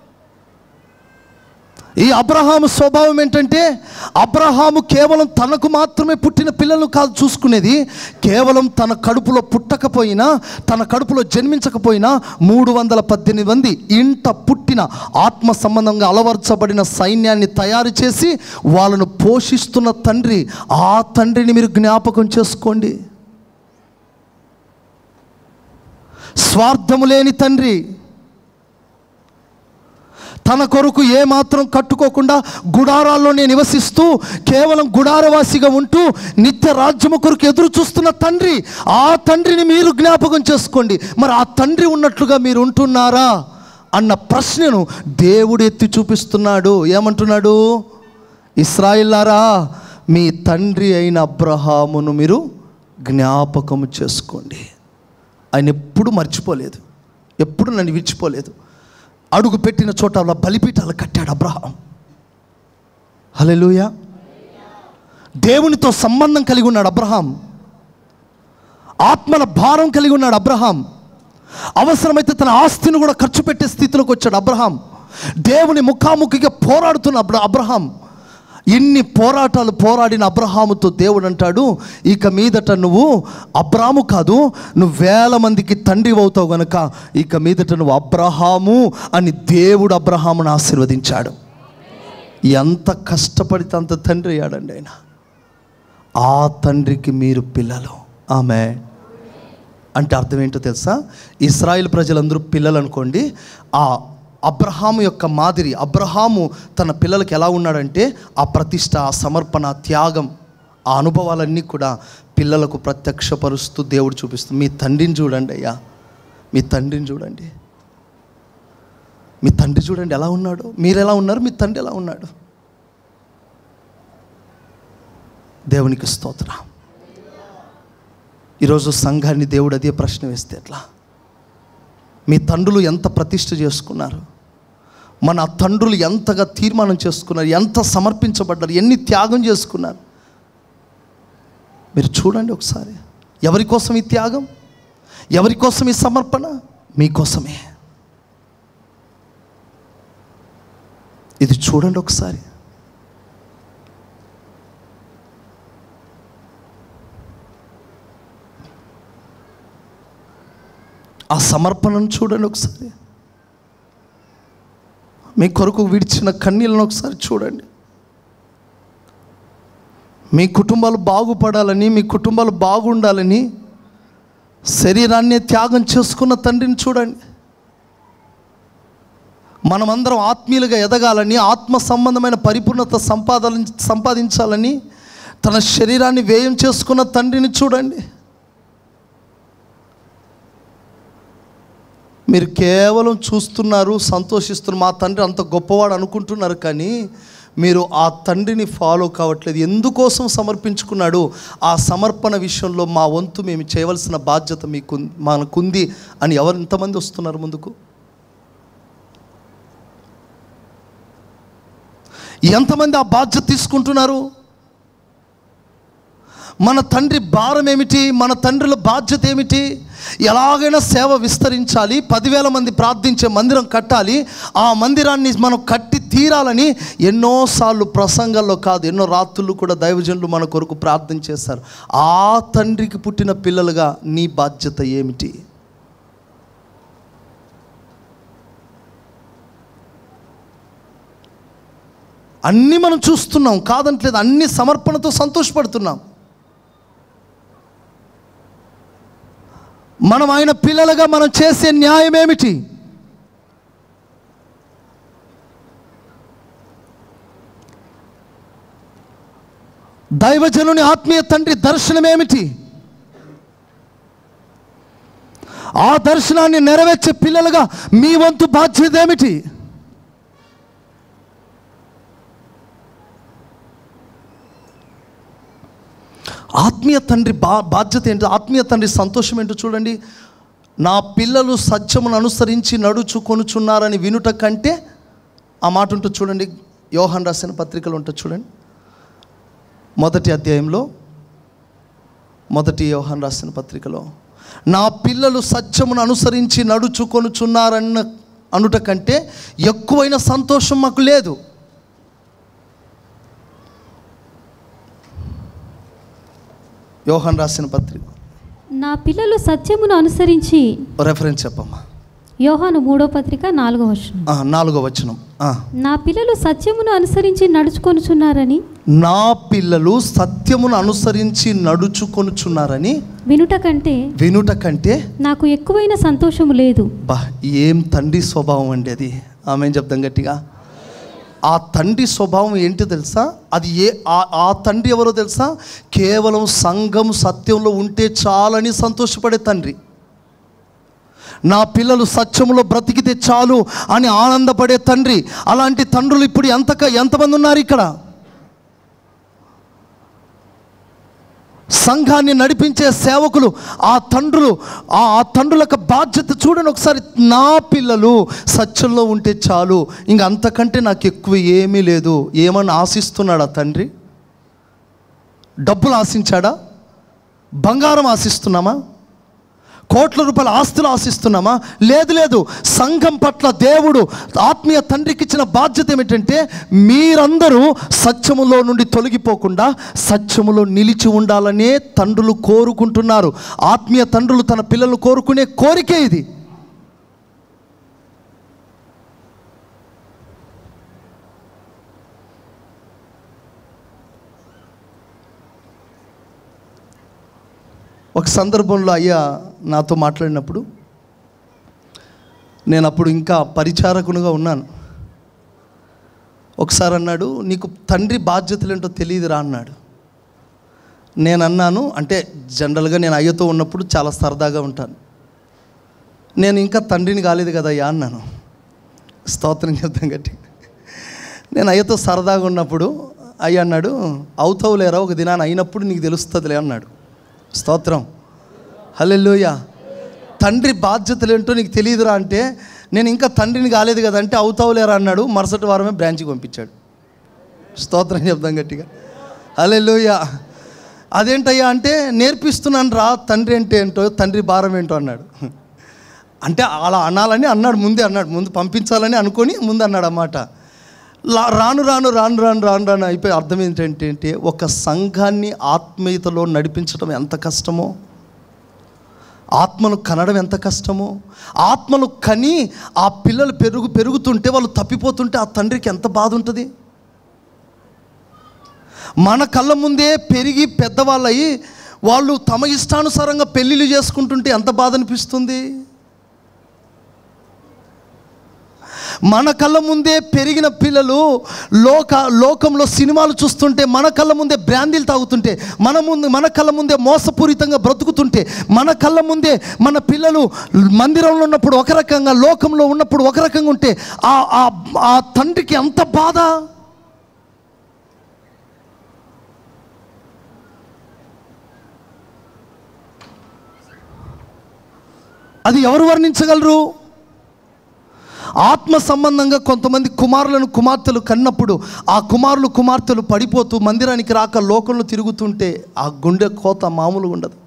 A: ఈ అబ్రహాము స్వభావం ఏంటంటే అబ్రహాము కేవలం తనకు మాత్రమే పుట్టిన పిల్లలు కాదు చూసుకునేది కేవలం తన కడుపులో పుట్టకపోయినా తన కడుపులో జన్మించకపోయినా మూడు వందల పద్దెనిమిది మంది ఇంట పుట్టిన ఆత్మ సంబంధంగా అలవర్చబడిన సైన్యాన్ని తయారు చేసి వాళ్ళను పోషిస్తున్న తండ్రి ఆ తండ్రిని మీరు జ్ఞాపకం చేసుకోండి స్వార్థము లేని తండ్రి తన కొరకు ఏమాత్రం కట్టుకోకుండా గుడారాల్లోనే నివసిస్తూ కేవలం గుడారవాసిగా ఉంటూ నిత్య రాజ్యము కొరకు ఎదురు చూస్తున్న తండ్రి ఆ తండ్రిని మీరు జ్ఞాపకం చేసుకోండి మరి ఆ తండ్రి ఉన్నట్లుగా మీరు ఉంటున్నారా అన్న ప్రశ్నను దేవుడు ఎత్తి చూపిస్తున్నాడు ఏమంటున్నాడు ఇస్రాయిల్లారా మీ తండ్రి అయిన అబ్రహామును మీరు జ్ఞాపకం చేసుకోండి ఆయన ఎప్పుడు మర్చిపోలేదు ఎప్పుడు నన్ను విడిచిపోలేదు అడుగు పెట్టిన చోట అలా బలిపీఠాలు కట్టాడు అబ్రహాం హల్లెలూయా దేవునితో సంబంధం కలిగి ఉన్నాడు అబ్రహాం ఆత్మల భారం కలిగి ఉన్నాడు అబ్రహాం అవసరమైతే తన ఆస్తిని కూడా ఖర్చు పెట్టే స్థితిలోకి వచ్చాడు అబ్రహాం దేవుని ముఖాముఖిగా పోరాడుతున్న అబ్ర అబ్రహాం ఇన్ని పోరాటాలు పోరాడిన అబ్రహాముతో దేవుడు అంటాడు ఇక మీదట నువ్వు అబ్రాము కాదు నువ్వు వేల మందికి తండ్రి అవుతావు గనక ఇక మీదట నువ్వు అబ్రహాము అని దేవుడు అబ్రహామును ఆశీర్వదించాడు ఎంత కష్టపడితే అంత తండ్రి అయ్యాడండి ఆయన ఆ తండ్రికి మీరు పిల్లలు ఆమె అంటే అర్థం ఏంటో తెలుసా ఇస్రాయిల్ ప్రజలందరూ పిల్లలు అనుకోండి ఆ అబ్రహాము యొక్క మాదిరి అబ్రహాము తన పిల్లలకి ఎలా ఉన్నాడంటే ఆ ప్రతిష్ట ఆ సమర్పణ త్యాగం ఆ అనుభవాలన్నీ కూడా పిల్లలకు ప్రత్యక్షపరుస్తూ దేవుడు చూపిస్తూ మీ తండ్రిని చూడండి అయ్యా మీ తండ్రిని చూడండి మీ తండ్రి చూడండి ఎలా ఉన్నాడు మీరు ఎలా ఉన్నారు మీ తండ్రి ఎలా ఉన్నాడు దేవునికి స్తోత్రం ఈరోజు సంఘాన్ని దేవుడు అదే ప్రశ్న వేస్తే ఎట్లా మీ తండ్రులు ఎంత ప్రతిష్ఠ చేసుకున్నారు మన తండ్రులు ఎంతగా తీర్మానం చేసుకున్నారు ఎంత సమర్పించబడ్డారు ఎన్ని త్యాగం చేసుకున్నారు మీరు చూడండి ఒకసారి ఎవరి కోసం ఈ త్యాగం ఎవరి కోసం ఈ సమర్పణ మీకోసమే ఇది చూడండి ఒకసారి ఆ సమర్పణను చూడండి ఒకసారి మీ కొరకు విడిచిన కన్నీళ్ళను ఒకసారి చూడండి మీ కుటుంబాలు బాగుపడాలని మీ కుటుంబాలు బాగుండాలని శరీరాన్ని త్యాగం చేసుకున్న తండ్రిని చూడండి మనమందరం ఆత్మీయులుగా ఎదగాలని ఆత్మ సంబంధమైన పరిపూర్ణత సంపాదన సంపాదించాలని తన శరీరాన్ని వ్యయం చేసుకున్న తండ్రిని చూడండి మీరు కేవలం చూస్తున్నారు సంతోషిస్తున్నారు మా తండ్రి అంత గొప్పవాడు అనుకుంటున్నారు కానీ మీరు ఆ తండ్రిని ఫాలో కావట్లేదు ఎందుకోసం సమర్పించుకున్నాడు ఆ సమర్పణ విషయంలో మా వంతు మేము చేయవలసిన బాధ్యత మీకు మనకుంది అని ఎవరు ఎంతమంది వస్తున్నారు ముందుకు ఎంతమంది ఆ బాధ్యత తీసుకుంటున్నారు మన తండ్రి భారం ఏమిటి మన తండ్రుల బాధ్యత ఏమిటి ఎలాగైనా సేవ విస్తరించాలి పదివేల మంది ప్రార్థించే మందిరం కట్టాలి ఆ మందిరాన్ని మనం కట్టి తీరాలని ఎన్నోసార్లు ప్రసంగాల్లో కాదు ఎన్నో రాత్రులు కూడా దైవజనులు మన కొరకు ప్రార్థన చేశారు ఆ తండ్రికి పుట్టిన పిల్లలుగా నీ బాధ్యత ఏమిటి అన్నీ మనం చూస్తున్నాం కాదంటలేదు అన్ని సమర్పణతో సంతోషపడుతున్నాం మనం ఆయన పిల్లలుగా మనం చేసే న్యాయం ఏమిటి దైవజనుని ఆత్మీయ తండ్రి దర్శనం ఏమిటి ఆ దర్శనాన్ని నెరవేర్చే పిల్లలుగా మీ వంతు బాధ్యత ఏమిటి ఆత్మీయ తండ్రి బా బాధ్యత ఏంటో ఆత్మీయ తండ్రి సంతోషం ఏంటో చూడండి నా పిల్లలు సత్యమును అనుసరించి నడుచు కొనుచున్నారని వినుట కంటే ఆ మాట ఉంటుంది చూడండి యోహాన్ రాసిన పత్రికలు ఉంటుంది చూడండి మొదటి అధ్యాయంలో మొదటి యోహాన్ రాసిన పత్రికలో నా పిల్లలు సత్యమును అనుసరించి నడుచు కొనుచున్నారన్న అనుట కంటే ఎక్కువైన సంతోషం మాకు లేదు యోహాన్ రాసిన పత్రిక
D: నా పిల్లలు సత్యమును అనుసరించి
A: రెఫరెన్స్ చెప్పమ్మా
D: యోహాను మూడో పత్రిక నాలుగో వచనం
A: ఆ, నాలుగో వచనం ఆ.
D: నా పిల్లలు సత్యమును అనుసరించి నడుచుకొనుచున్నారని
A: నా పిల్లలు సత్యమును అనుసరించి నడుచుకొనుచున్నారని
D: వినుట కంటే
A: వినుట కంటే
D: నాకు ఎక్కువైన సంతోషము లేదు
A: బా ఏం తండ్రి స్వభావం అండి అది ఆమె చెప్దాం గట్టిగా ఆ తండ్రి స్వభావం ఏంటో తెలుసా అది ఏ ఆ- ఆ తండ్రి ఎవరో తెలుసా కేవలం సంఘం సత్యంలో ఉంటే చాలని సంతోషపడే తండ్రి నా పిల్లలు సత్యములో బ్రతికితే చాలు అని ఆనందపడే తండ్రి అలాంటి తండ్రులు ఇప్పుడు ఎంతక ఎంతమంది ఉన్నారు ఇక్కడ సంఘాన్ని నడిపించే సేవకులు ఆ తండ్రులు ఆ ఆ తండ్రుల యొక్క బాధ్యత చూడండి ఒకసారి నా పిల్లలు సత్యంలో ఉంటే చాలు ఇంక అంతకంటే నాకు ఎక్కువ ఏమీ లేదు ఏమని ఆశిస్తున్నాడా తండ్రి డబ్బులు ఆశించాడా బంగారం ఆశిస్తున్నామా కోట్ల రూపాయల ఆస్తులు ఆశిస్తున్నామా లేదు లేదు సంఘం పట్ల దేవుడు ఆత్మీయ తండ్రికి ఇచ్చిన బాధ్యత ఏమిటంటే మీరందరూ సత్యములో నుండి తొలగిపోకుండా సత్యములో నిలిచి ఉండాలనే తండ్రులు కోరుకుంటున్నారు ఆత్మీయ తండ్రులు తన పిల్లలు కోరుకునే కోరికే ఇది ఒక సందర్భంలో అయ్యా నాతో మాట్లాడినప్పుడు నేను అప్పుడు ఇంకా పరిచారకునిగా ఉన్నాను ఒకసారి అన్నాడు నీకు తండ్రి బాధ్యతలు ఏంటో తెలియదురా అన్నాడు నేను అన్నాను అంటే జనరల్గా నేను అయ్యతో ఉన్నప్పుడు చాలా సరదాగా ఉంటాను నేను ఇంకా తండ్రిని కాలేదు కదా అయ్యా అన్నాను స్తోత్రం చెప్తాం గట్టి నేను అయ్యతో సరదాగా ఉన్నప్పుడు అయ్య అన్నాడు అవుతావు లేరా ఒక దినాన్ని అయినప్పుడు నీకు తెలుస్తుందిలే అన్నాడు స్తోత్రం హల్లెలూయా తండ్రి బాధ్యతలు ఏంటో నీకు తెలియదురా అంటే నేను ఇంకా తండ్రిని కాలేదు కదా అంటే అవుతావు లేరా అన్నాడు మరుసటి వారమే బ్రాంచ్కి పంపించాడు స్తోత్రం చెప్దాం గట్టిగా హల్లెలూయా అదేంటయ్యా అంటే నేర్పిస్తున్నాను రా తండ్రి అంటే ఏంటో తండ్రి భారం ఏంటో అన్నాడు అంటే అలా అనాలని అన్నాడు ముందే అన్నాడు ముందు పంపించాలని అనుకొని ముందు అన్నాడు అన్నమాట లా- రాను రాను రాను రాను రాను రాను అయిపోయి అర్థం ఏంటంటే అంటే ఒక సంఘాన్ని ఆత్మీయతలో నడిపించడం ఎంత కష్టమో ఆత్మను కనడం ఎంత కష్టమో ఆత్మను కని ఆ పిల్లలు పెరుగు పెరుగుతుంటే వాళ్ళు తప్పిపోతుంటే ఆ తండ్రికి ఎంత బాధ ఉంటుంది మన కళ్ళ ముందే పెరిగి పెద్దవాళ్ళయి వాళ్ళు తమ ఇష్టానుసారంగా పెళ్ళిళ్ళు చేసుకుంటుంటే ఎంత బాధ అనిపిస్తుంది మన కళ్ళ ముందే పెరిగిన పిల్లలు లోక లోకంలో సినిమాలు చూస్తుంటే మన కళ్ళ ముందే బ్రాందీలు తాగుతుంటే మన ముందు మన కళ్ళ ముందే మోసపూరితంగా బ్రతుకుతుంటే మన కళ్ళ ముందే మన పిల్లలు మందిరంలో ఉన్నప్పుడు ఒక రకంగా లోకంలో ఉన్నప్పుడు ఒక రకంగా ఉంటే ఆ ఆ- ఆ తండ్రికి అంత బాధ అది ఎవరు వర్ణించగలరు ఆత్మ సంబంధంగా కొంతమంది కుమారులను కుమార్తెలు కన్నప్పుడు ఆ కుమారులు కుమార్తెలు పడిపోతూ మందిరానికి రాక లోకంలో తిరుగుతుంటే ఆ గుండె కోత మామూలుగా ఉండదు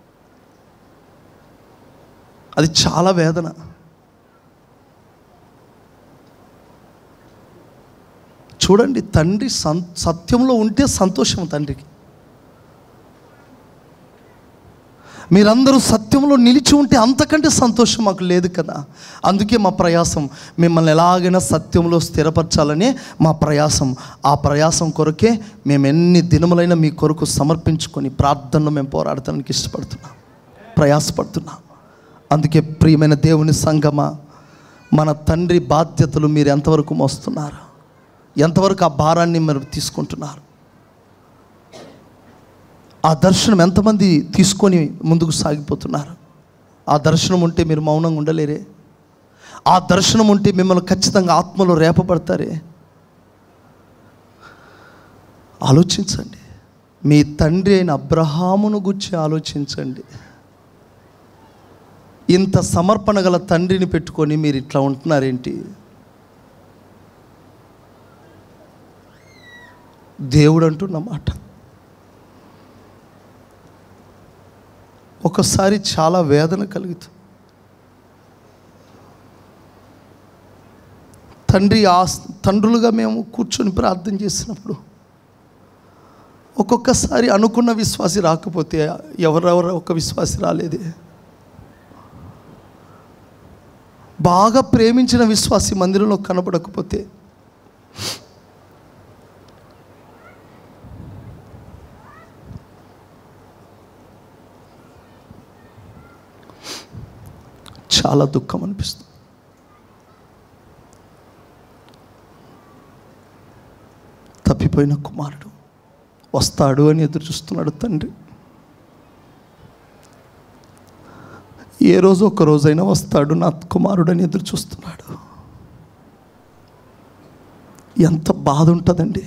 A: అది చాలా వేదన చూడండి తండ్రి సం సత్యంలో ఉంటే సంతోషం తండ్రికి మీరందరూ సత్యంలో నిలిచి ఉంటే అంతకంటే సంతోషం మాకు లేదు కదా అందుకే మా ప్రయాసం మిమ్మల్ని ఎలాగైనా సత్యంలో స్థిరపరచాలని మా ప్రయాసం ఆ ప్రయాసం కొరకే మేము ఎన్ని దినములైనా మీ కొరకు సమర్పించుకొని ప్రార్థనలో మేము పోరాడటానికి ఇష్టపడుతున్నాం ప్రయాసపడుతున్నాం అందుకే ప్రియమైన దేవుని సంగమా మన తండ్రి బాధ్యతలు మీరు ఎంతవరకు మోస్తున్నారు ఎంతవరకు ఆ భారాన్ని మీరు తీసుకుంటున్నారు ఆ దర్శనం ఎంతమంది తీసుకొని ముందుకు సాగిపోతున్నారు ఆ దర్శనం ఉంటే మీరు మౌనంగా ఉండలేరే ఆ దర్శనం ఉంటే మిమ్మల్ని ఖచ్చితంగా ఆత్మలో రేపబడతారే ఆలోచించండి మీ తండ్రి అయిన అబ్రహామును గురించి ఆలోచించండి ఇంత సమర్పణ గల తండ్రిని పెట్టుకొని మీరు ఇట్లా ఉంటున్నారేంటి దేవుడు అంటున్న మాట ఒకసారి చాలా వేదన కలుగుతుంది తండ్రి ఆ తండ్రులుగా మేము కూర్చొని ప్రార్థన చేసినప్పుడు ఒక్కొక్కసారి అనుకున్న విశ్వాసి రాకపోతే ఎవరెవరో ఒక విశ్వాసి రాలేదే బాగా ప్రేమించిన విశ్వాసి మందిరంలో కనబడకపోతే చాలా దుఃఖం అనిపిస్తుంది తప్పిపోయిన కుమారుడు వస్తాడు అని ఎదురు చూస్తున్నాడు తండ్రి ఏ రోజు ఒక రోజైనా వస్తాడు నా కుమారుడు అని ఎదురు చూస్తున్నాడు ఎంత బాధ ఉంటుందండి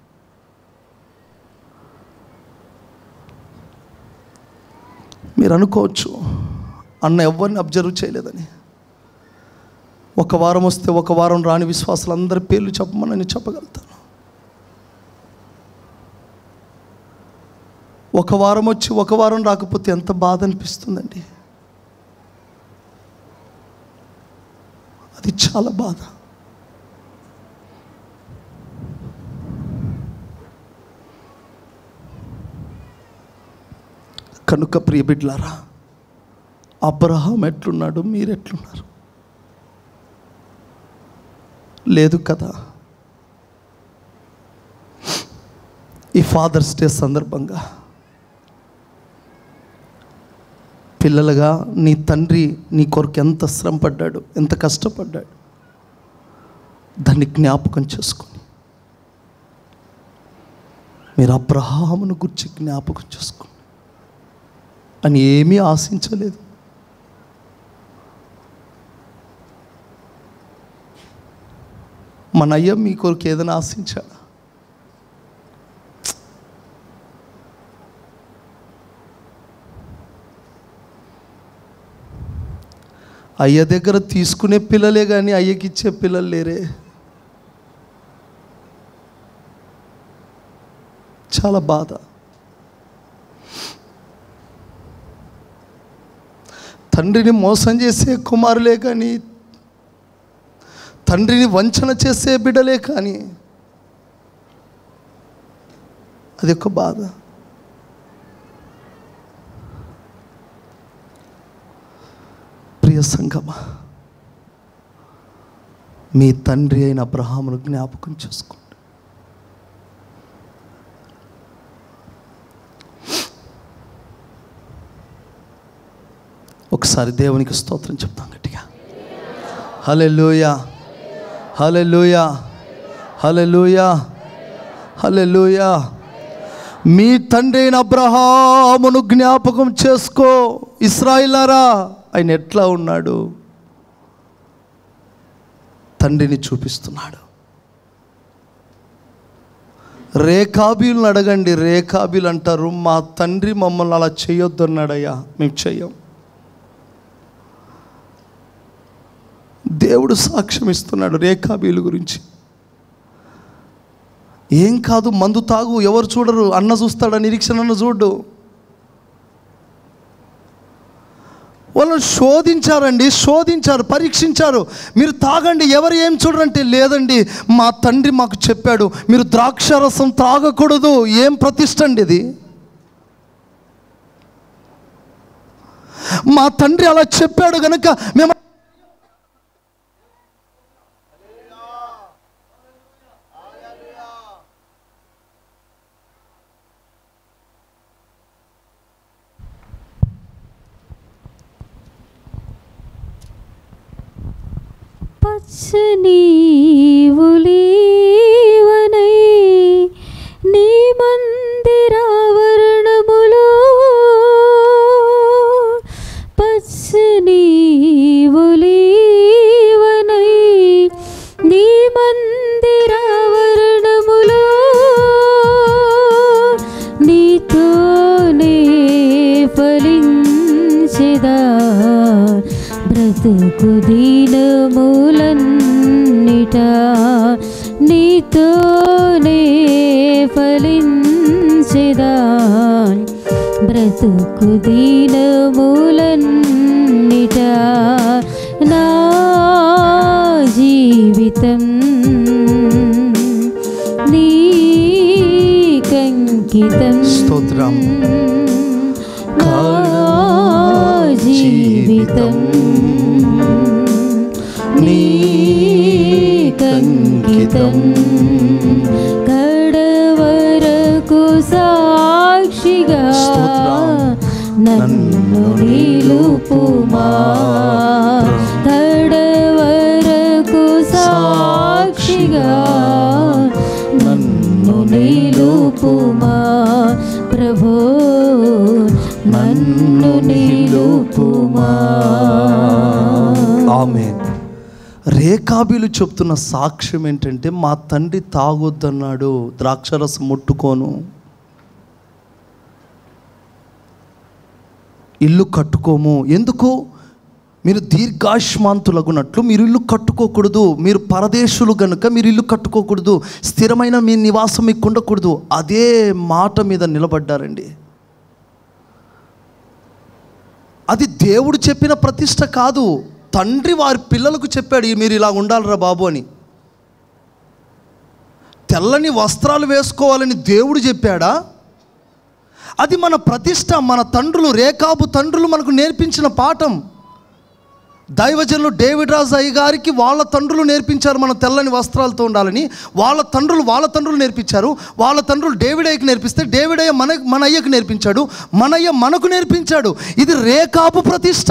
A: మీరు అనుకోవచ్చు అన్న ఎవరిని అబ్జర్వ్ చేయలేదని ఒక వారం వస్తే ఒక వారం రాని విశ్వాసాలందరి పేర్లు చెప్పమని నేను చెప్పగలుగుతాను ఒక వారం వచ్చి ఒక వారం రాకపోతే ఎంత బాధ అనిపిస్తుందండి అది చాలా బాధ కనుక ప్రియబిడ్లారా అబ్రహాం ఎట్లున్నాడు మీరు ఎట్లున్నారు లేదు కదా ఈ ఫాదర్స్ డే సందర్భంగా పిల్లలుగా నీ తండ్రి నీ కొరకు ఎంత శ్రమ పడ్డాడు ఎంత కష్టపడ్డాడు దాన్ని జ్ఞాపకం చేసుకొని మీరు అబ్రహామును గురించి జ్ఞాపకం చేసుకోండి అని ఏమీ ఆశించలేదు మన అయ్య మీ కొరకు ఏదైనా ఆశించాడా అయ్య దగ్గర తీసుకునే పిల్లలే కానీ అయ్యకి ఇచ్చే పిల్లలు లేరే చాలా బాధ తండ్రిని మోసం చేసే కుమారులే కానీ తండ్రిని వంచన చేసే బిడ్డలే కానీ అది ఒక బాధ ప్రియ సంగమా మీ తండ్రి అయిన అబ్రహామును జ్ఞాపకం చేసుకోండి ఒకసారి దేవునికి స్తోత్రం చెప్తాం గట్టిగా హలెలూయా హలెలూయా హలెలూయా హలెలూయా మీ తండ్రి అయిన అబ్రహామును జ్ఞాపకం చేసుకో ఇస్రాయిలారా ఆయన ఎట్లా ఉన్నాడు తండ్రిని చూపిస్తున్నాడు రేఖాబీలను అడగండి రేఖాబీలు అంటారు మా తండ్రి మమ్మల్ని అలా చేయొద్దు అన్నాడయ్యా మేము చెయ్యం దేవుడు సాక్ష్యం ఇస్తున్నాడు రేఖాబీలు గురించి ఏం కాదు మందు తాగు ఎవరు చూడరు అన్న చూస్తాడా నిరీక్షణ అన్న చూడు వాళ్ళని శోధించారండి శోధించారు పరీక్షించారు మీరు తాగండి ఎవరు ఏం చూడరంటే లేదండి మా తండ్రి మాకు చెప్పాడు మీరు ద్రాక్షారసం తాగకూడదు ఏం ప్రతిష్ట అండి ఇది మా తండ్రి అలా చెప్పాడు కనుక మేము
D: పచ్చని ఉలీవనై నీ మందిరావరణములో పచ్చని ఉలీవనై నీ మందిరావరణములో నీతోనే ఫలించెదా బ్రతుకు దీనములన్నిట నీతోనే ఫలించెదా బ్రతుకు దీనములన్నిట నా జీవితం నీకంకితం
A: స్తోత్రం.
D: నా జీవితం నీకంకితం కడవరకు సాక్షిగా
A: స్తోత్రం.
D: నన్ను నిలుపుమా కడవరకు సాక్షిగా నన్ను నిలుపుమా ప్రభో నన్ను నిలుపుమా
A: ఆమె రేఖాబీలు చెప్తున్న సాక్ష్యం ఏంటంటే మా తండ్రి తాగొద్దన్నాడు ద్రాక్షరసం ముట్టుకోను ఇల్లు కట్టుకోము ఎందుకు మీరు దీర్ఘాయుష్మాంతులగునట్లు మీరు ఇల్లు కట్టుకోకూడదు మీరు పరదేశులు గనుక మీరు ఇల్లు కట్టుకోకూడదు స్థిరమైన మీ నివాసం మీకు ఉండకూడదు అదే మాట మీద నిలబడ్డారండి అది దేవుడు చెప్పిన ప్రతిష్ట కాదు తండ్రి వారి పిల్లలకు చెప్పాడు "ఈ మీరు ఇలా ఉండాలిరా బాబు అని తెల్లని వస్త్రాలు వేసుకోవాలని దేవుడు చెప్పాడా అది మన ప్రతిష్ట మన తండ్రులు రేకాబు తండ్రులు మనకు నేర్పించిన పాఠం దైవజనులు డేవిడ్ రాజు అయ్య గారికి వాళ్ళ తండ్రులు నేర్పించారు మన తెల్లని వస్త్రాలతో ఉండాలని వాళ్ళ తండ్రులు వాళ్ళ తండ్రులు నేర్పించారు వాళ్ళ తండ్రులు డేవిడ్ అయ్యకి నేర్పిస్తే డేవిడ్ అయ్య మన మన అయ్యకు నేర్పించాడు మన అయ్య మనకు నేర్పించాడు ఇది రేకాబు ప్రతిష్ట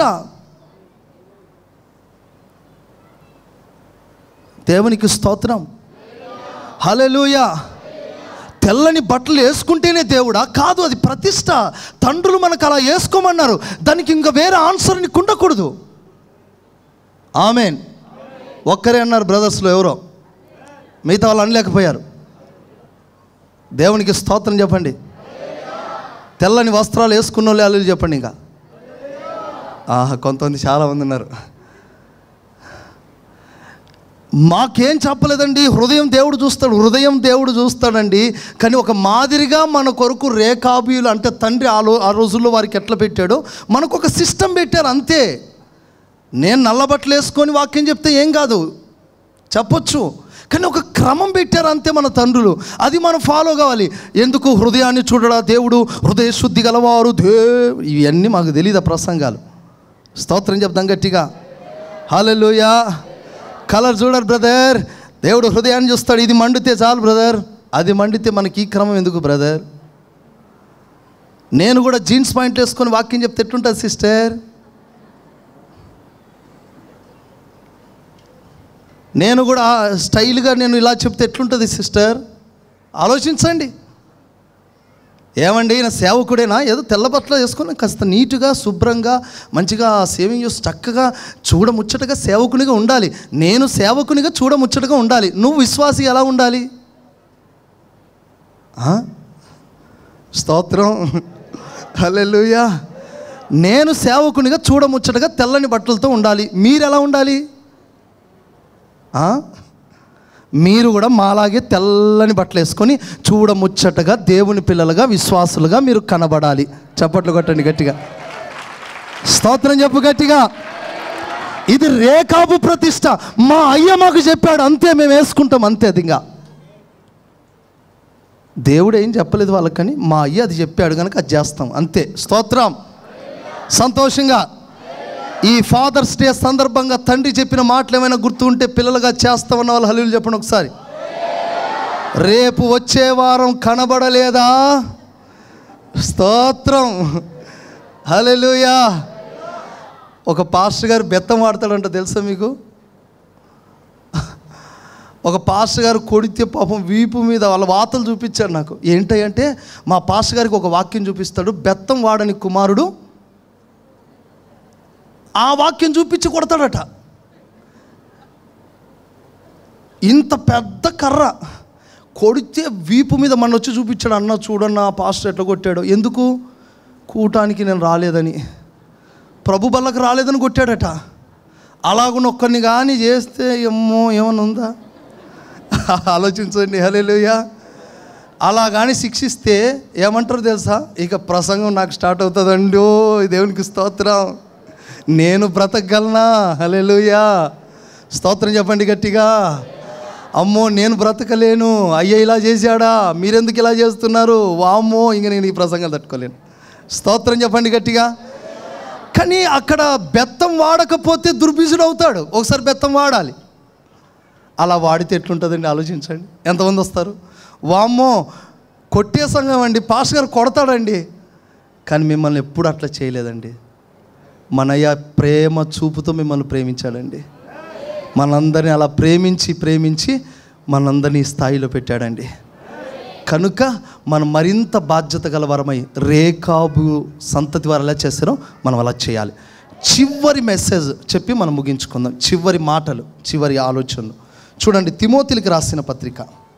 A: దేవునికి స్తోత్రం హల్లెలూయా తెల్లని బట్టలు వేసుకుంటేనే దేవుడా కాదు అది ప్రతిష్ట తండ్రులు మనకు అలా వేసుకోమన్నారు దానికి ఇంకా వేరే ఆన్సర్ నీకు ఉండకూడదు ఆమెన్ ఒక్కరే అన్నారు బ్రదర్స్లో ఎవరో మిగతా వాళ్ళు అనలేకపోయారు దేవునికి స్తోత్రం చెప్పండి తెల్లని వస్త్రాలు వేసుకున్న వాళ్ళు అల్లు చెప్పండి ఇంకా ఆహా కొంతమంది చాలా మంది ఉన్నారు మాకేం చెప్పలేదండి హృదయం దేవుడు చూస్తాడు హృదయం దేవుడు చూస్తాడండి కానీ ఒక మాదిరిగా మన కొరకు రేఖాబీలు అంటే తండ్రి ఆ లో ఆ రోజుల్లో వారికి ఎట్లా పెట్టాడో మనకు ఒక సిస్టమ్ పెట్టారు అంతే నేను నల్లబట్టలు వేసుకొని వాక్యం చెప్తే ఏం కాదు చెప్పొచ్చు కానీ ఒక క్రమం పెట్టారు అంతే మన తండ్రులు అది మనం ఫాలో కావాలి ఎందుకు హృదయాన్ని చూడడా దేవుడు హృదయ శుద్ధి గలవారు దే ఇవన్నీ మాకు తెలియదు ఆ ప్రసంగాలు స్తోత్రం చెప్తాం గట్టిగా హాలెలుయా కలర్ చూడరు బ్రదర్ దేవుడు హృదయాన్ని చూస్తాడు ఇది మండితే చాలు బ్రదర్ అది మండితే మనకి ఈ క్రమం ఎందుకు బ్రదర్ నేను కూడా జీన్స్ పాయింట్ వేసుకొని వాక్యం చెప్తే ఎట్లుంటుంది సిస్టర్ నేను కూడా స్టైల్గా నేను ఇలా చెప్తే ఎట్లుంటుంది సిస్టర్ ఆలోచించండి ఏమండి నా సేవకుడేనా ఏదో తెల్ల బట్టలు వేసుకొని కాస్త నీట్గా శుభ్రంగా మంచిగా సేవింగ్ చేసి చక్కగా చూడముచ్చటగా సేవకునిగా ఉండాలి నేను సేవకునిగా చూడముచ్చటగా ఉండాలి నువ్వు విశ్వాసి ఎలా ఉండాలి ఆ? స్తోత్రం హల్లెలూయా నేను సేవకునిగా చూడముచ్చటగా తెల్లని బట్టలతో ఉండాలి మీరు ఎలా ఉండాలి ఆ? మీరు కూడా మాలాగే తెల్లని బట్టలు వేసుకొని చూడముచ్చటగా దేవుని పిల్లలుగా విశ్వాసులుగా మీరు కనబడాలి చప్పట్లు కొట్టండి గట్టిగా స్తోత్రం చెప్పు గట్టిగా ఇది రేఖాబు ప్రతిష్ట మా అయ్య మాకు చెప్పాడు అంతే మేము వేసుకుంటాం అంతే అది ఇంకా దేవుడు ఏం చెప్పలేదు వాళ్ళకి కానీ మా అయ్య అది చెప్పాడు కనుక అది చేస్తాం అంతే స్తోత్రం సంతోషంగా ఈ ఫాదర్స్ డే సందర్భంగా తండ్రి చెప్పిన మాటలు ఏమైనా గుర్తు ఉంటే పిల్లలుగా చేస్తామన్న వాళ్ళు హలీలు చెప్పండి ఒకసారి రేపు వచ్చే వారం కనబడలేదా స్తోత్రం హల్లెలూయా ఒక పాస్టర్ గారు బెత్తం వాడతాడంట తెలుసా మీకు ఒక పాస్టర్ గారు కొడితే పాపం వీపు మీద వాళ్ళ వాతలు చూపించాడు నాకు ఏంటంటే మా పాస్టర్ గారికి ఒక వాక్యం చూపిస్తాడు బెత్తం వాడని కుమారుడు ఆ వాక్యం చూపించి కొడతాడట ఇంత పెద్ద కర్ర కొడితే వీపు మీద మన వచ్చి చూపించాడు అన్న చూడన్న ఆ పాస్టర్ ఎట్లా కొట్టాడు ఎందుకు కూటానికి నేను రాలేదని ప్రభు బల్లకు రాలేదని కొట్టాడట అలాగున్న ఒక్కరిని కానీ చేస్తే ఏమో ఏమన్నా ఉందా ఆలోచించండి హలేలుయా అలా కానీ శిక్షిస్తే ఏమంటారు తెలుసా ఇక ప్రసంగం నాకు స్టార్ట్ అవుతుందండి ఓ దేవునికి స్తోత్రం నేను బ్రతకగలనా హలేలుయా స్తోత్రం చెప్పండి గట్టిగా అమ్మో నేను బ్రతకలేను అయ్య ఇలా చేశాడా మీరెందుకు ఇలా చేస్తున్నారు వామ్మో ఇంక నేను ఈ ప్రసంగాలు తట్టుకోలేను స్తోత్రం చెప్పండి గట్టిగా కానీ అక్కడ బెత్తం వాడకపోతే దుర్బిజుడు అవుతాడు ఒకసారి బెత్తం వాడాలి అలా వాడితే ఎట్లుంటుందండి ఆలోచించండి ఎంతమంది వస్తారు వామ్మో కొట్టే సంఘం అండి పాస్ గారు కొడతాడండి కానీ మిమ్మల్ని ఎప్పుడు అట్లా చేయలేదండి మనయ్య ప్రేమ చూపుతో మిమ్మల్ని ప్రేమించాడండి మనందరిని అలా ప్రేమించి ప్రేమించి మనందరినీ ఈ స్థాయిలో పెట్టాడండి కనుక మనం మరింత బాధ్యత గల వరమై రేఖాబు సంతతి వారు ఎలా చేస్తారో మనం అలా చేయాలి చివరి మెసేజ్ చెప్పి మనం ముగించుకుందాం చివరి మాటలు చివరి ఆలోచనలు చూడండి తిమోతిలికి రాసిన పత్రిక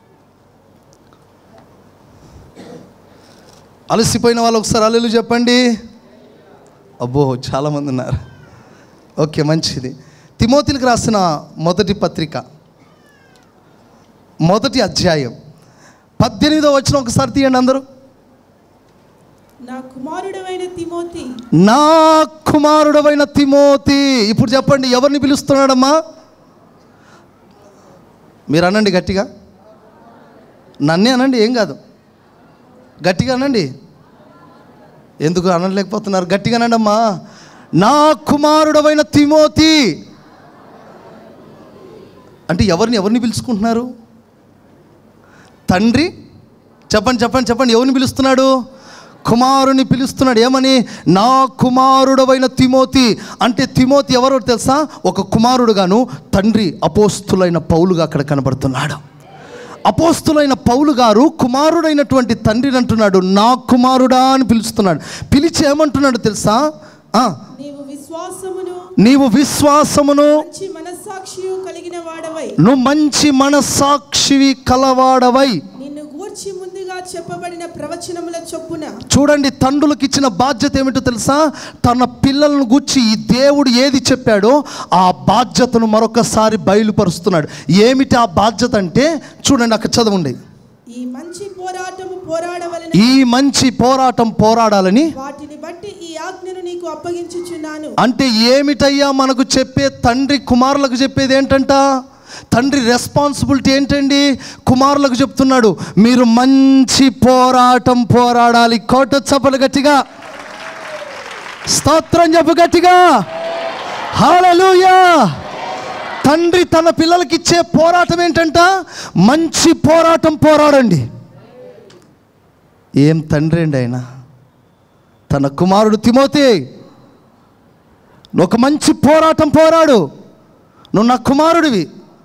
A: అలసిపోయిన వాళ్ళు ఒకసారి అల్లెలు చెప్పండి అబ్బో చాలామంది ఉన్నారు ఓకే మంచిది తిమోతిలికి రాసిన మొదటి పత్రిక మొదటి అధ్యాయం పద్దెనిమిదో వచ్చిన ఒకసారి తీయండి అందరూ
C: నా కుమారుడవైన తిమోతి
A: నా కుమారుడవైన తిమోతి ఇప్పుడు చెప్పండి ఎవరిని పిలుస్తున్నాడమ్మా మీరు అనండి గట్టిగా నన్నే అనండి ఏం కాదు గట్టిగా అనండి ఎందుకు అనలేకపోతున్నారు గట్టిగా అనండి అమ్మా నా కుమారుడవైన తిమోతి అంటే ఎవరిని ఎవరిని పిలుచుకుంటున్నారు తండ్రి చెప్పండి చెప్పండి చెప్పండి ఎవరిని పిలుస్తున్నాడు కుమారుని పిలుస్తున్నాడు ఏమని నా కుమారుడవైన తిమోతి అంటే తిమోతి ఎవరో తెలుసా ఒక కుమారుడుగాను తండ్రి అపోస్తులైన పౌలుగా అక్కడ కనబడుతున్నాడు అపోస్తులైన పౌలు గారు కుమారుడైనటువంటి తండ్రిని అంటున్నాడు నా కుమారుడా అని పిలుస్తున్నాడు పిలిచి ఏమంటున్నాడు తెలుసా ఆ,
C: నీవు విశ్వాసమును
A: నీవు విశ్వాసమును
C: మంచి మనస్సాక్షియు కలిగిన వాడవై
A: నువ్వు మంచి మనస్సాక్షివి కలవాడవై
C: నిన్ను గూర్చి ముందుగా చెప్పబడిన ప్రవచనముల చొప్పున
A: చూడండి తండ్రులకు ఇచ్చిన బాధ్యత ఏమిటో తెలుసా తన పిల్లలను గుచ్చి ఈ దేవుడు ఏది చెప్పాడో ఆ బాధ్యతను మరొకసారి బయలుపరుస్తున్నాడు ఏమిటి ఆ బాధ్యత అంటే చూడండి అక్కడ చదవండి
C: ఈ మంచి పోరాటము పోరాడవలన
A: ఈ మంచి పోరాటం పోరాడాలని
C: వాటిని బట్టి ఈ ఆజ్ఞను నీకు అప్పగించుచున్నాను
A: అంటే ఏమిటయ్యా మనకు చెప్పే తండ్రి కుమారులకు చెప్పేది ఏంటంట తండ్రి రెస్పాన్సిబిలిటీ ఏంటండి కుమారులకు చెప్తున్నాడు మీరు మంచి పోరాటం పోరాడాలి కోట చప్పలు గట్టిగా స్తోత్రం చెప్పు గట్టిగా హల్లెలూయా తండ్రి తన పిల్లలకి ఇచ్చే పోరాటం ఏంటంట మంచి పోరాటం పోరాడండి ఏం తండ్రి అండి ఆయన తన కుమారుడు తిమోతి నువ్వు ఒక మంచి పోరాటం పోరాడు నువ్వు నా కుమారుడివి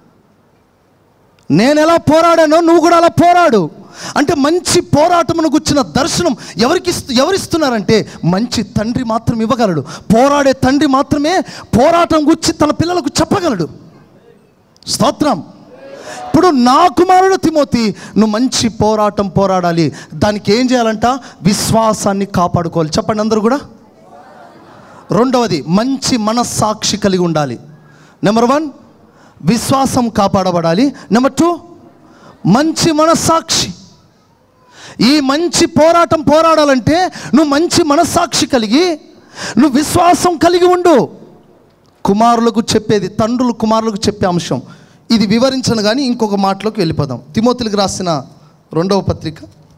A: నేను ఎలా పోరాడానో నువ్వు కూడా అలా పోరాడు అంటే మంచి పోరాటమును గుచ్చిన దర్శనం ఎవరికి ఇస్తు ఎవరిస్తున్నారంటే మంచి తండ్రి మాత్రం ఇవ్వగలడు పోరాడే తండ్రి మాత్రమే పోరాటం గుచ్చి తన పిల్లలకు చెప్పగలడు స్తోత్రం ఇప్పుడు నా కుమారుడు తిమోతి నువ్వు మంచి పోరాటం పోరాడాలి దానికి ఏం చేయాలంట విశ్వాసాన్ని కాపాడుకోవాలి చెప్పండి అందరూ కూడా రెండవది మంచి మనస్సాక్షి కలిగి ఉండాలి నెంబర్ వన్ విశ్వాసం కాపాడబడాలి నెంబర్ టూ మంచి మనస్సాక్షి ఈ మంచి పోరాటం పోరాడాలంటే నువ్వు మంచి మనస్సాక్షి కలిగి నువ్వు విశ్వాసం కలిగి ఉండు కుమారులకు చెప్పేది తండ్రులు కుమారులకు చెప్పే అంశం ఇది వివరించను కానీ ఇంకొక మాటలోకి వెళ్ళిపోదాం తిమోతులకు రాసిన రెండవ పత్రిక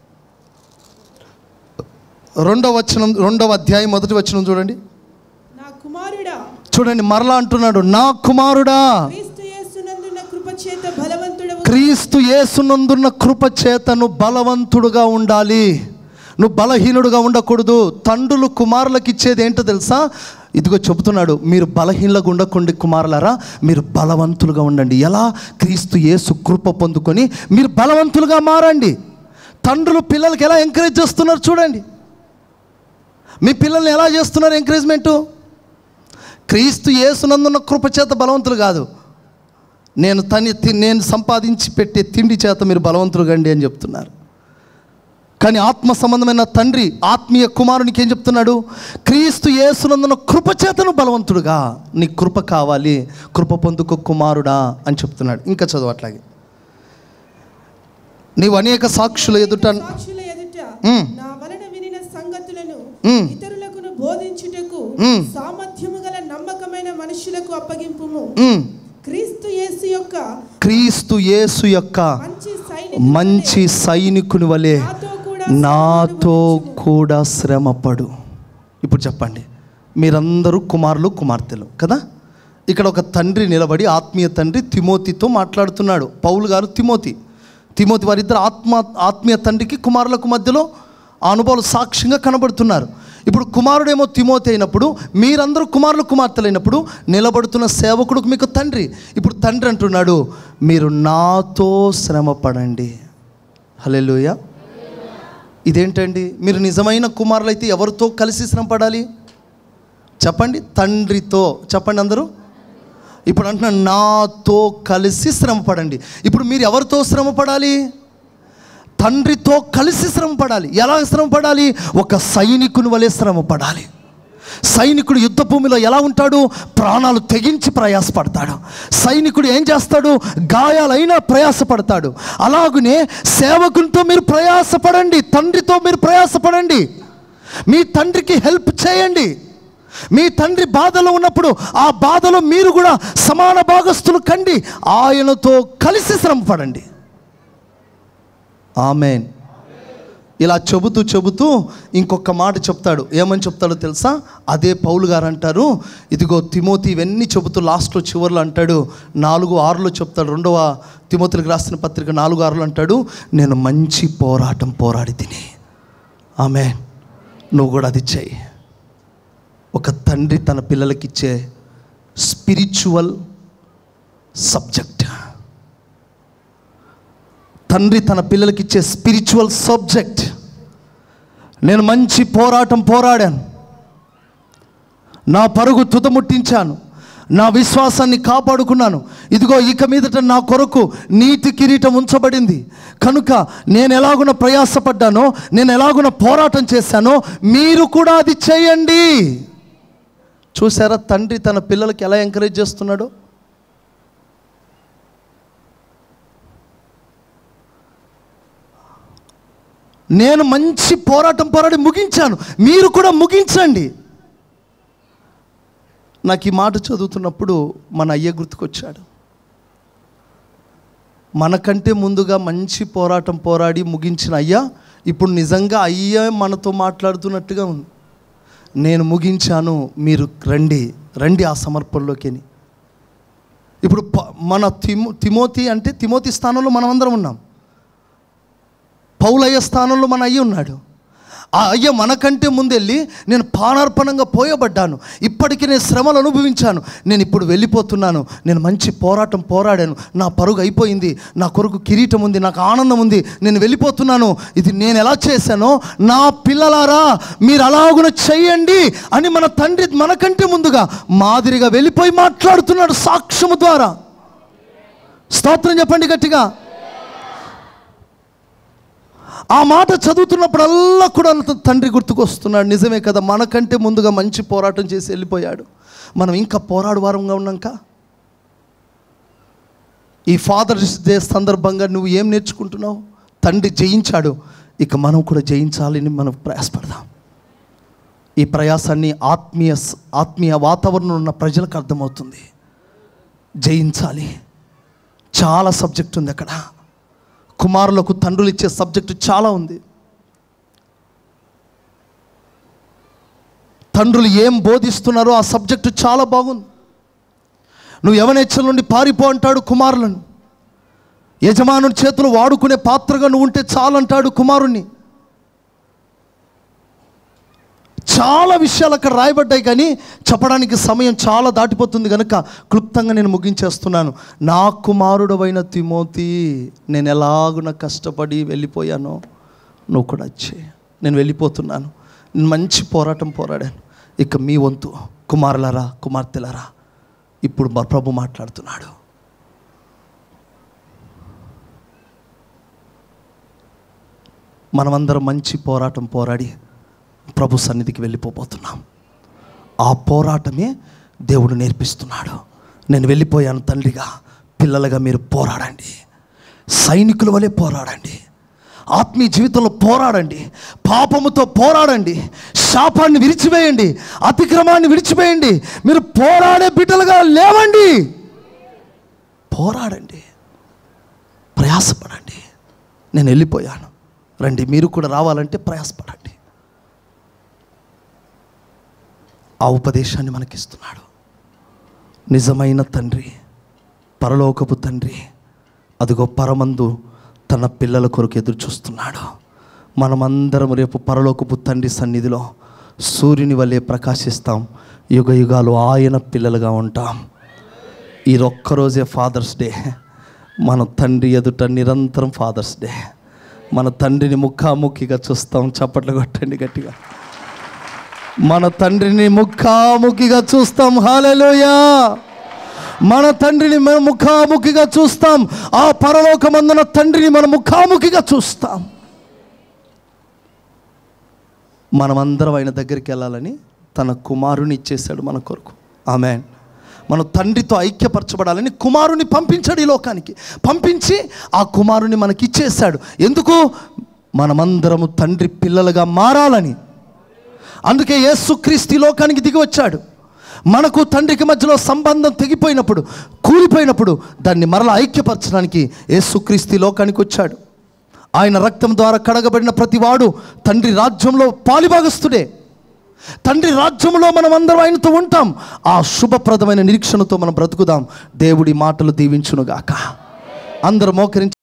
A: రెండవ వచనం రెండవ అధ్యాయం మొదటి వచనం చూడండి
C: నా కుమారుడా
A: చూడండి మరలా అంటున్నాడు నా కుమారుడా
C: క్రీస్తు యేసునందున్న కృప చేత బలవంతుడవు
A: క్రీస్తు యేసునందున్న కృప చేతను బలవంతుడుగా ఉండాలి నువ్వు బలహీనుడుగా ఉండకూడదు తండ్రులు కుమారులకు ఇచ్చేది ఏంటో తెలుసా ఇదిగో చెబుతున్నాడు మీరు బలహీనలుగా ఉండకండి కుమారులారా మీరు బలవంతులుగా ఉండండి ఎలా క్రీస్తు యేసు కృప పొందుకొని మీరు బలవంతులుగా మారండి తండ్రులు పిల్లలకి ఎలా ఎంకరేజ్ చేస్తున్నారు చూడండి మీ పిల్లల్ని ఎలా చేస్తున్నారు ఎంకరేజ్మెంటు క్రీస్తు యేసునందున్న కృప చేత బలవంతులు కాదు నేను తని తి- నేను సంపాదించి పెట్టే తిండి చేత మీరు బలవంతులు కండి అని చెప్తున్నారు కానీ ఆత్మ సంబంధమైన తండ్రి ఆత్మీయ కుమారునికి ఏం చెప్తున్నాడు క్రీస్తు యేసునందున కృప చేతను బలవంతుడుగా నీ కృప కావాలి కృప పొందుకో కుమారుడా అని చెప్తున్నాడు ఇంకా చదువు అట్లాగే నీవు అనేక సాక్షుల ఎదుట
C: సాక్షుల ఎదుట
A: మ్మ్.
C: నా వలన వినిన సంగతులను
A: మ్మ్.
C: ఇతరులకు బోధించుటకు
A: మ్మ్.
C: సామర్థ్యము గల నమ్మకమైన మనుషులకు అప్పగింపుము
A: ఉమ్,
C: క్రీస్తు యేసు యొక్క
A: క్రీస్తు యేసు యొక్క
C: మంచి సైనికుని
A: మంచి సైనికుని వలె
C: నాతో కూడా
A: నాతో కూడా శ్రమపడు ఇప్పుడు చెప్పండి మీరందరూ కుమారులు కుమార్తెలు కదా ఇక్కడ ఒక తండ్రి నిలబడి ఆత్మీయ తండ్రి తిమోతితో మాట్లాడుతున్నాడు పౌలు గారు తిమోతి తిమోతి వారిద్దరు ఆత్మ ఆత్మీయ తండ్రికి కుమారులకు మధ్యలో ఆ అనుభవాలు సాక్ష్యంగా కనబడుతున్నారు ఇప్పుడు కుమారుడేమో తిమోతి అయినప్పుడు మీరందరూ కుమారులు కుమార్తెలు అయినప్పుడు నిలబడుతున్న సేవకుడు మీకు తండ్రి ఇప్పుడు తండ్రి అంటున్నాడు మీరు నాతో శ్రమపడండి హల్లెలూయా ఇదేంటండి మీరు నిజమైన కుమారులైతే ఎవరితో కలిసి శ్రమపడాలి చెప్పండి తండ్రితో చెప్పండి అందరూ ఇప్పుడు అంటున్నా నాతో కలిసి శ్రమపడండి ఇప్పుడు మీరు ఎవరితో శ్రమపడాలి తండ్రితో కలిసి శ్రమపడాలి ఎలా శ్రమపడాలి ఒక సైనికుని వలె శ్రమపడాలి సైనికుడు యుద్ధ భూమిలో ఎలా ఉంటాడు ప్రాణాలు తెగించి ప్రయాసపడతాడు సైనికుడు ఏం చేస్తాడు గాయాలైనా ప్రయాసపడతాడు అలాగనే సేవకునితో మీరు ప్రయాసపడండి తండ్రితో మీరు ప్రయాసపడండి మీ తండ్రికి హెల్ప్ చేయండి మీ తండ్రి బాధలో ఉన్నప్పుడు ఆ బాధలో మీరు కూడా సమాన భాగస్తులు కండి ఆయనతో కలిసి శ్రమపడండి ఆమెన్ ఇలా చెబుతూ చెబుతూ ఇంకొక మాట చెప్తాడు ఏమని చెప్తాడో తెలుసా అదే పౌలు గారు అంటారు ఇదిగో తిమోతి ఇవన్నీ చెబుతూ లాస్ట్లో చివరిలో అంటాడు నాలుగు ఆరులో చెప్తాడు రెండవ తిమోతికి రాసిన పత్రిక నాలుగు ఆరులో అంటాడు నేను మంచి పోరాటం పోరాడి తిని ఆమె నువ్వు కూడా అది చెయ్యి ఒక తండ్రి తన పిల్లలకి ఇచ్చే స్పిరిచువల్ సబ్జెక్ట్ తండ్రి తన పిల్లలకి ఇచ్చే స్పిరిచువల్ సబ్జెక్ట్ నేను మంచి పోరాటం పోరాడాను నా పరుగు తుదముట్టించాను నా విశ్వాసాన్ని కాపాడుకున్నాను ఇదిగో ఇక మీదట నా కొరకు నీతి కిరీటం ఉంచబడింది కనుక నేను ఎలాగున ప్రయాసపడ్డానో నేను ఎలాగున పోరాటం చేశానో మీరు కూడా అది చేయండి చూసారా తండ్రి తన పిల్లలకి ఎలా ఎంకరేజ్ చేస్తున్నాడో నేను మంచి పోరాటం పోరాడి ముగించాను మీరు కూడా ముగించండి నాకు ఈ మాట చదువుతున్నప్పుడు మన అయ్య గుర్తుకొచ్చాడు మనకంటే ముందుగా మంచి పోరాటం పోరాడి ముగించిన అయ్యా ఇప్పుడు నిజంగా అయ్యా మనతో మాట్లాడుతున్నట్టుగా ఉంది నేను ముగించాను మీరు రండి రండి ఆ సమర్పణలోకి అని. ఇప్పుడు ప- మన తిమో తిమోతి అంటే తిమోతి స్థానంలో మనమందరం ఉన్నాం పౌలయ్య స్థానంలో మన అయ్య ఉన్నాడు ఆ అయ్య మనకంటే ముందెళ్ళి నేను పానార్పణంగా పోయబడ్డాను ఇప్పటికీ నేను శ్రమలు అనుభవించాను నేను ఇప్పుడు వెళ్ళిపోతున్నాను నేను మంచి పోరాటం పోరాడాను నా పరుగు అయిపోయింది నా కొరకు కిరీటం ఉంది నాకు ఆనందం ఉంది నేను వెళ్ళిపోతున్నాను ఇది నేను ఎలా చేశానో నా పిల్లలారా మీరు అలాగున చెయ్యండి అని మన తండ్రి మనకంటే ముందుగా మాదిరిగా వెళ్ళిపోయి మాట్లాడుతున్నాడు సాక్ష్యము ద్వారా స్తోత్రం చెప్పండి గట్టిగా ఆ మాట చదువుతున్నప్పుడల్లా కూడా నా తండ్రి గుర్తుకొస్తున్నాడు నిజమే కదా మనకంటే ముందుగా మంచి పోరాటం చేసి వెళ్ళిపోయాడు మనం ఇంకా పోరాడు వారంగా ఉన్నాక ఈ ఫాదర్స్ డే సందర్భంగా నువ్వు ఏం నేర్చుకుంటున్నావు తండ్రి జయించాడు ఇక మనం కూడా జయించాలని మనం ప్రయాసపడదాం ఈ ప్రయాసాన్ని ఆత్మీయ ఆత్మీయ వాతావరణంలో ఉన్న ప్రజలకు అర్థమవుతుంది జయించాలి చాలా సబ్జెక్ట్ ఉంది అక్కడ కుమారులకు తండ్రులు ఇచ్చే సబ్జెక్టు చాలా ఉంది తండ్రులు ఏం బోధిస్తున్నారో ఆ సబ్జెక్టు చాలా బాగుంది నువ్వు యవనేచ్చల నుండి పారిపో అంటాడు కుమారులను యజమానుడి చేతులు వాడుకునే పాత్రగా నువ్వు ఉంటే చాలంటాడు కుమారుణ్ణి చాలా విషయాలు అక్కడ రాయబడ్డాయి కానీ చెప్పడానికి సమయం చాలా దాటిపోతుంది కనుక క్లుప్తంగా నేను ముగించేస్తున్నాను నా కుమారుడవైన తిమోతి నేను ఎలాగున కష్టపడి వెళ్ళిపోయానో నువ్వు కూడా వచ్చే నేను వెళ్ళిపోతున్నాను నేను మంచి పోరాటం పోరాడాను ఇక మీ వంతు కుమారులారా కుమార్తెలారా ఇప్పుడు మా ప్రభు మాట్లాడుతున్నాడు మనమందరం మంచి పోరాటం పోరాడి ప్రభు సన్నిధికి వెళ్ళిపోబోతున్నాం ఆ పోరాటమే దేవుడు నేర్పిస్తున్నాడు నేను వెళ్ళిపోయాను తండ్రిగా పిల్లలుగా మీరు పోరాడండి సైనికుల వలె పోరాడండి ఆత్మీయ జీవితంలో పోరాడండి పాపముతో పోరాడండి శాపాన్ని విడిచివేయండి అతిక్రమాన్ని విడిచివేయండి మీరు పోరాడే బిడ్డలుగా లేవండి పోరాడండి ప్రయాసపడండి నేను వెళ్ళిపోయాను రండి మీరు కూడా రావాలంటే ప్రయాసపడండి ఆ ఉపదేశాన్ని మనకిస్తున్నాడు నిజమైన తండ్రి పరలోకపు తండ్రి అదిగో పరమందు తన పిల్లల కొరకు ఎదురు చూస్తున్నాడు మనమందరం రేపు పరలోకపు తండ్రి సన్నిధిలో సూర్యుని వలె ప్రకాశిస్తాం యుగ యుగాలు ఆయన పిల్లలుగా ఉంటాం ఈ ఒక్కరోజే ఫాదర్స్ డే మన తండ్రి ఎదుట నిరంతరం ఫాదర్స్ డే మన తండ్రిని ముఖాముఖిగా చూస్తాం చప్పట్లు కొట్టండి గట్టిగా మన తండ్రిని ముఖాముఖిగా చూస్తాం హాలెలుయా మన తండ్రిని మన ముఖాముఖిగా చూస్తాం ఆ పరలోకమందున తండ్రిని మన ముఖాముఖిగా చూస్తాం మనమందరం ఆయన దగ్గరికి వెళ్ళాలని తన కుమారుని ఇచ్చేశాడు మన కొరకు ఆమె మన తండ్రితో ఐక్యపరచబడాలని కుమారుని పంపించాడు ఈ లోకానికి పంపించి ఆ కుమారుని మనకి ఇచ్చేశాడు ఎందుకు మనమందరము తండ్రి పిల్లలుగా మారాలని అందుకే యేసుక్రీస్తు ఈ లోకానికి దిగి వచ్చాడు మనకు తండ్రికి మధ్యలో సంబంధం తెగిపోయినప్పుడు కూలిపోయినప్పుడు దాన్ని మరలా ఐక్యపరచడానికి యేసుక్రీస్తు ఈ లోకానికి వచ్చాడు ఆయన రక్తం ద్వారా కడగబడిన ప్రతివాడు తండ్రి రాజ్యంలో పాలిభాగస్తుడే తండ్రి రాజ్యంలో మనం అందరం ఆయనతో ఉంటాం ఆ శుభప్రదమైన నిరీక్షణతో మనం బ్రతుకుదాం దేవుడి మాటలు దీవించునుగాక అందరూ మోకరించి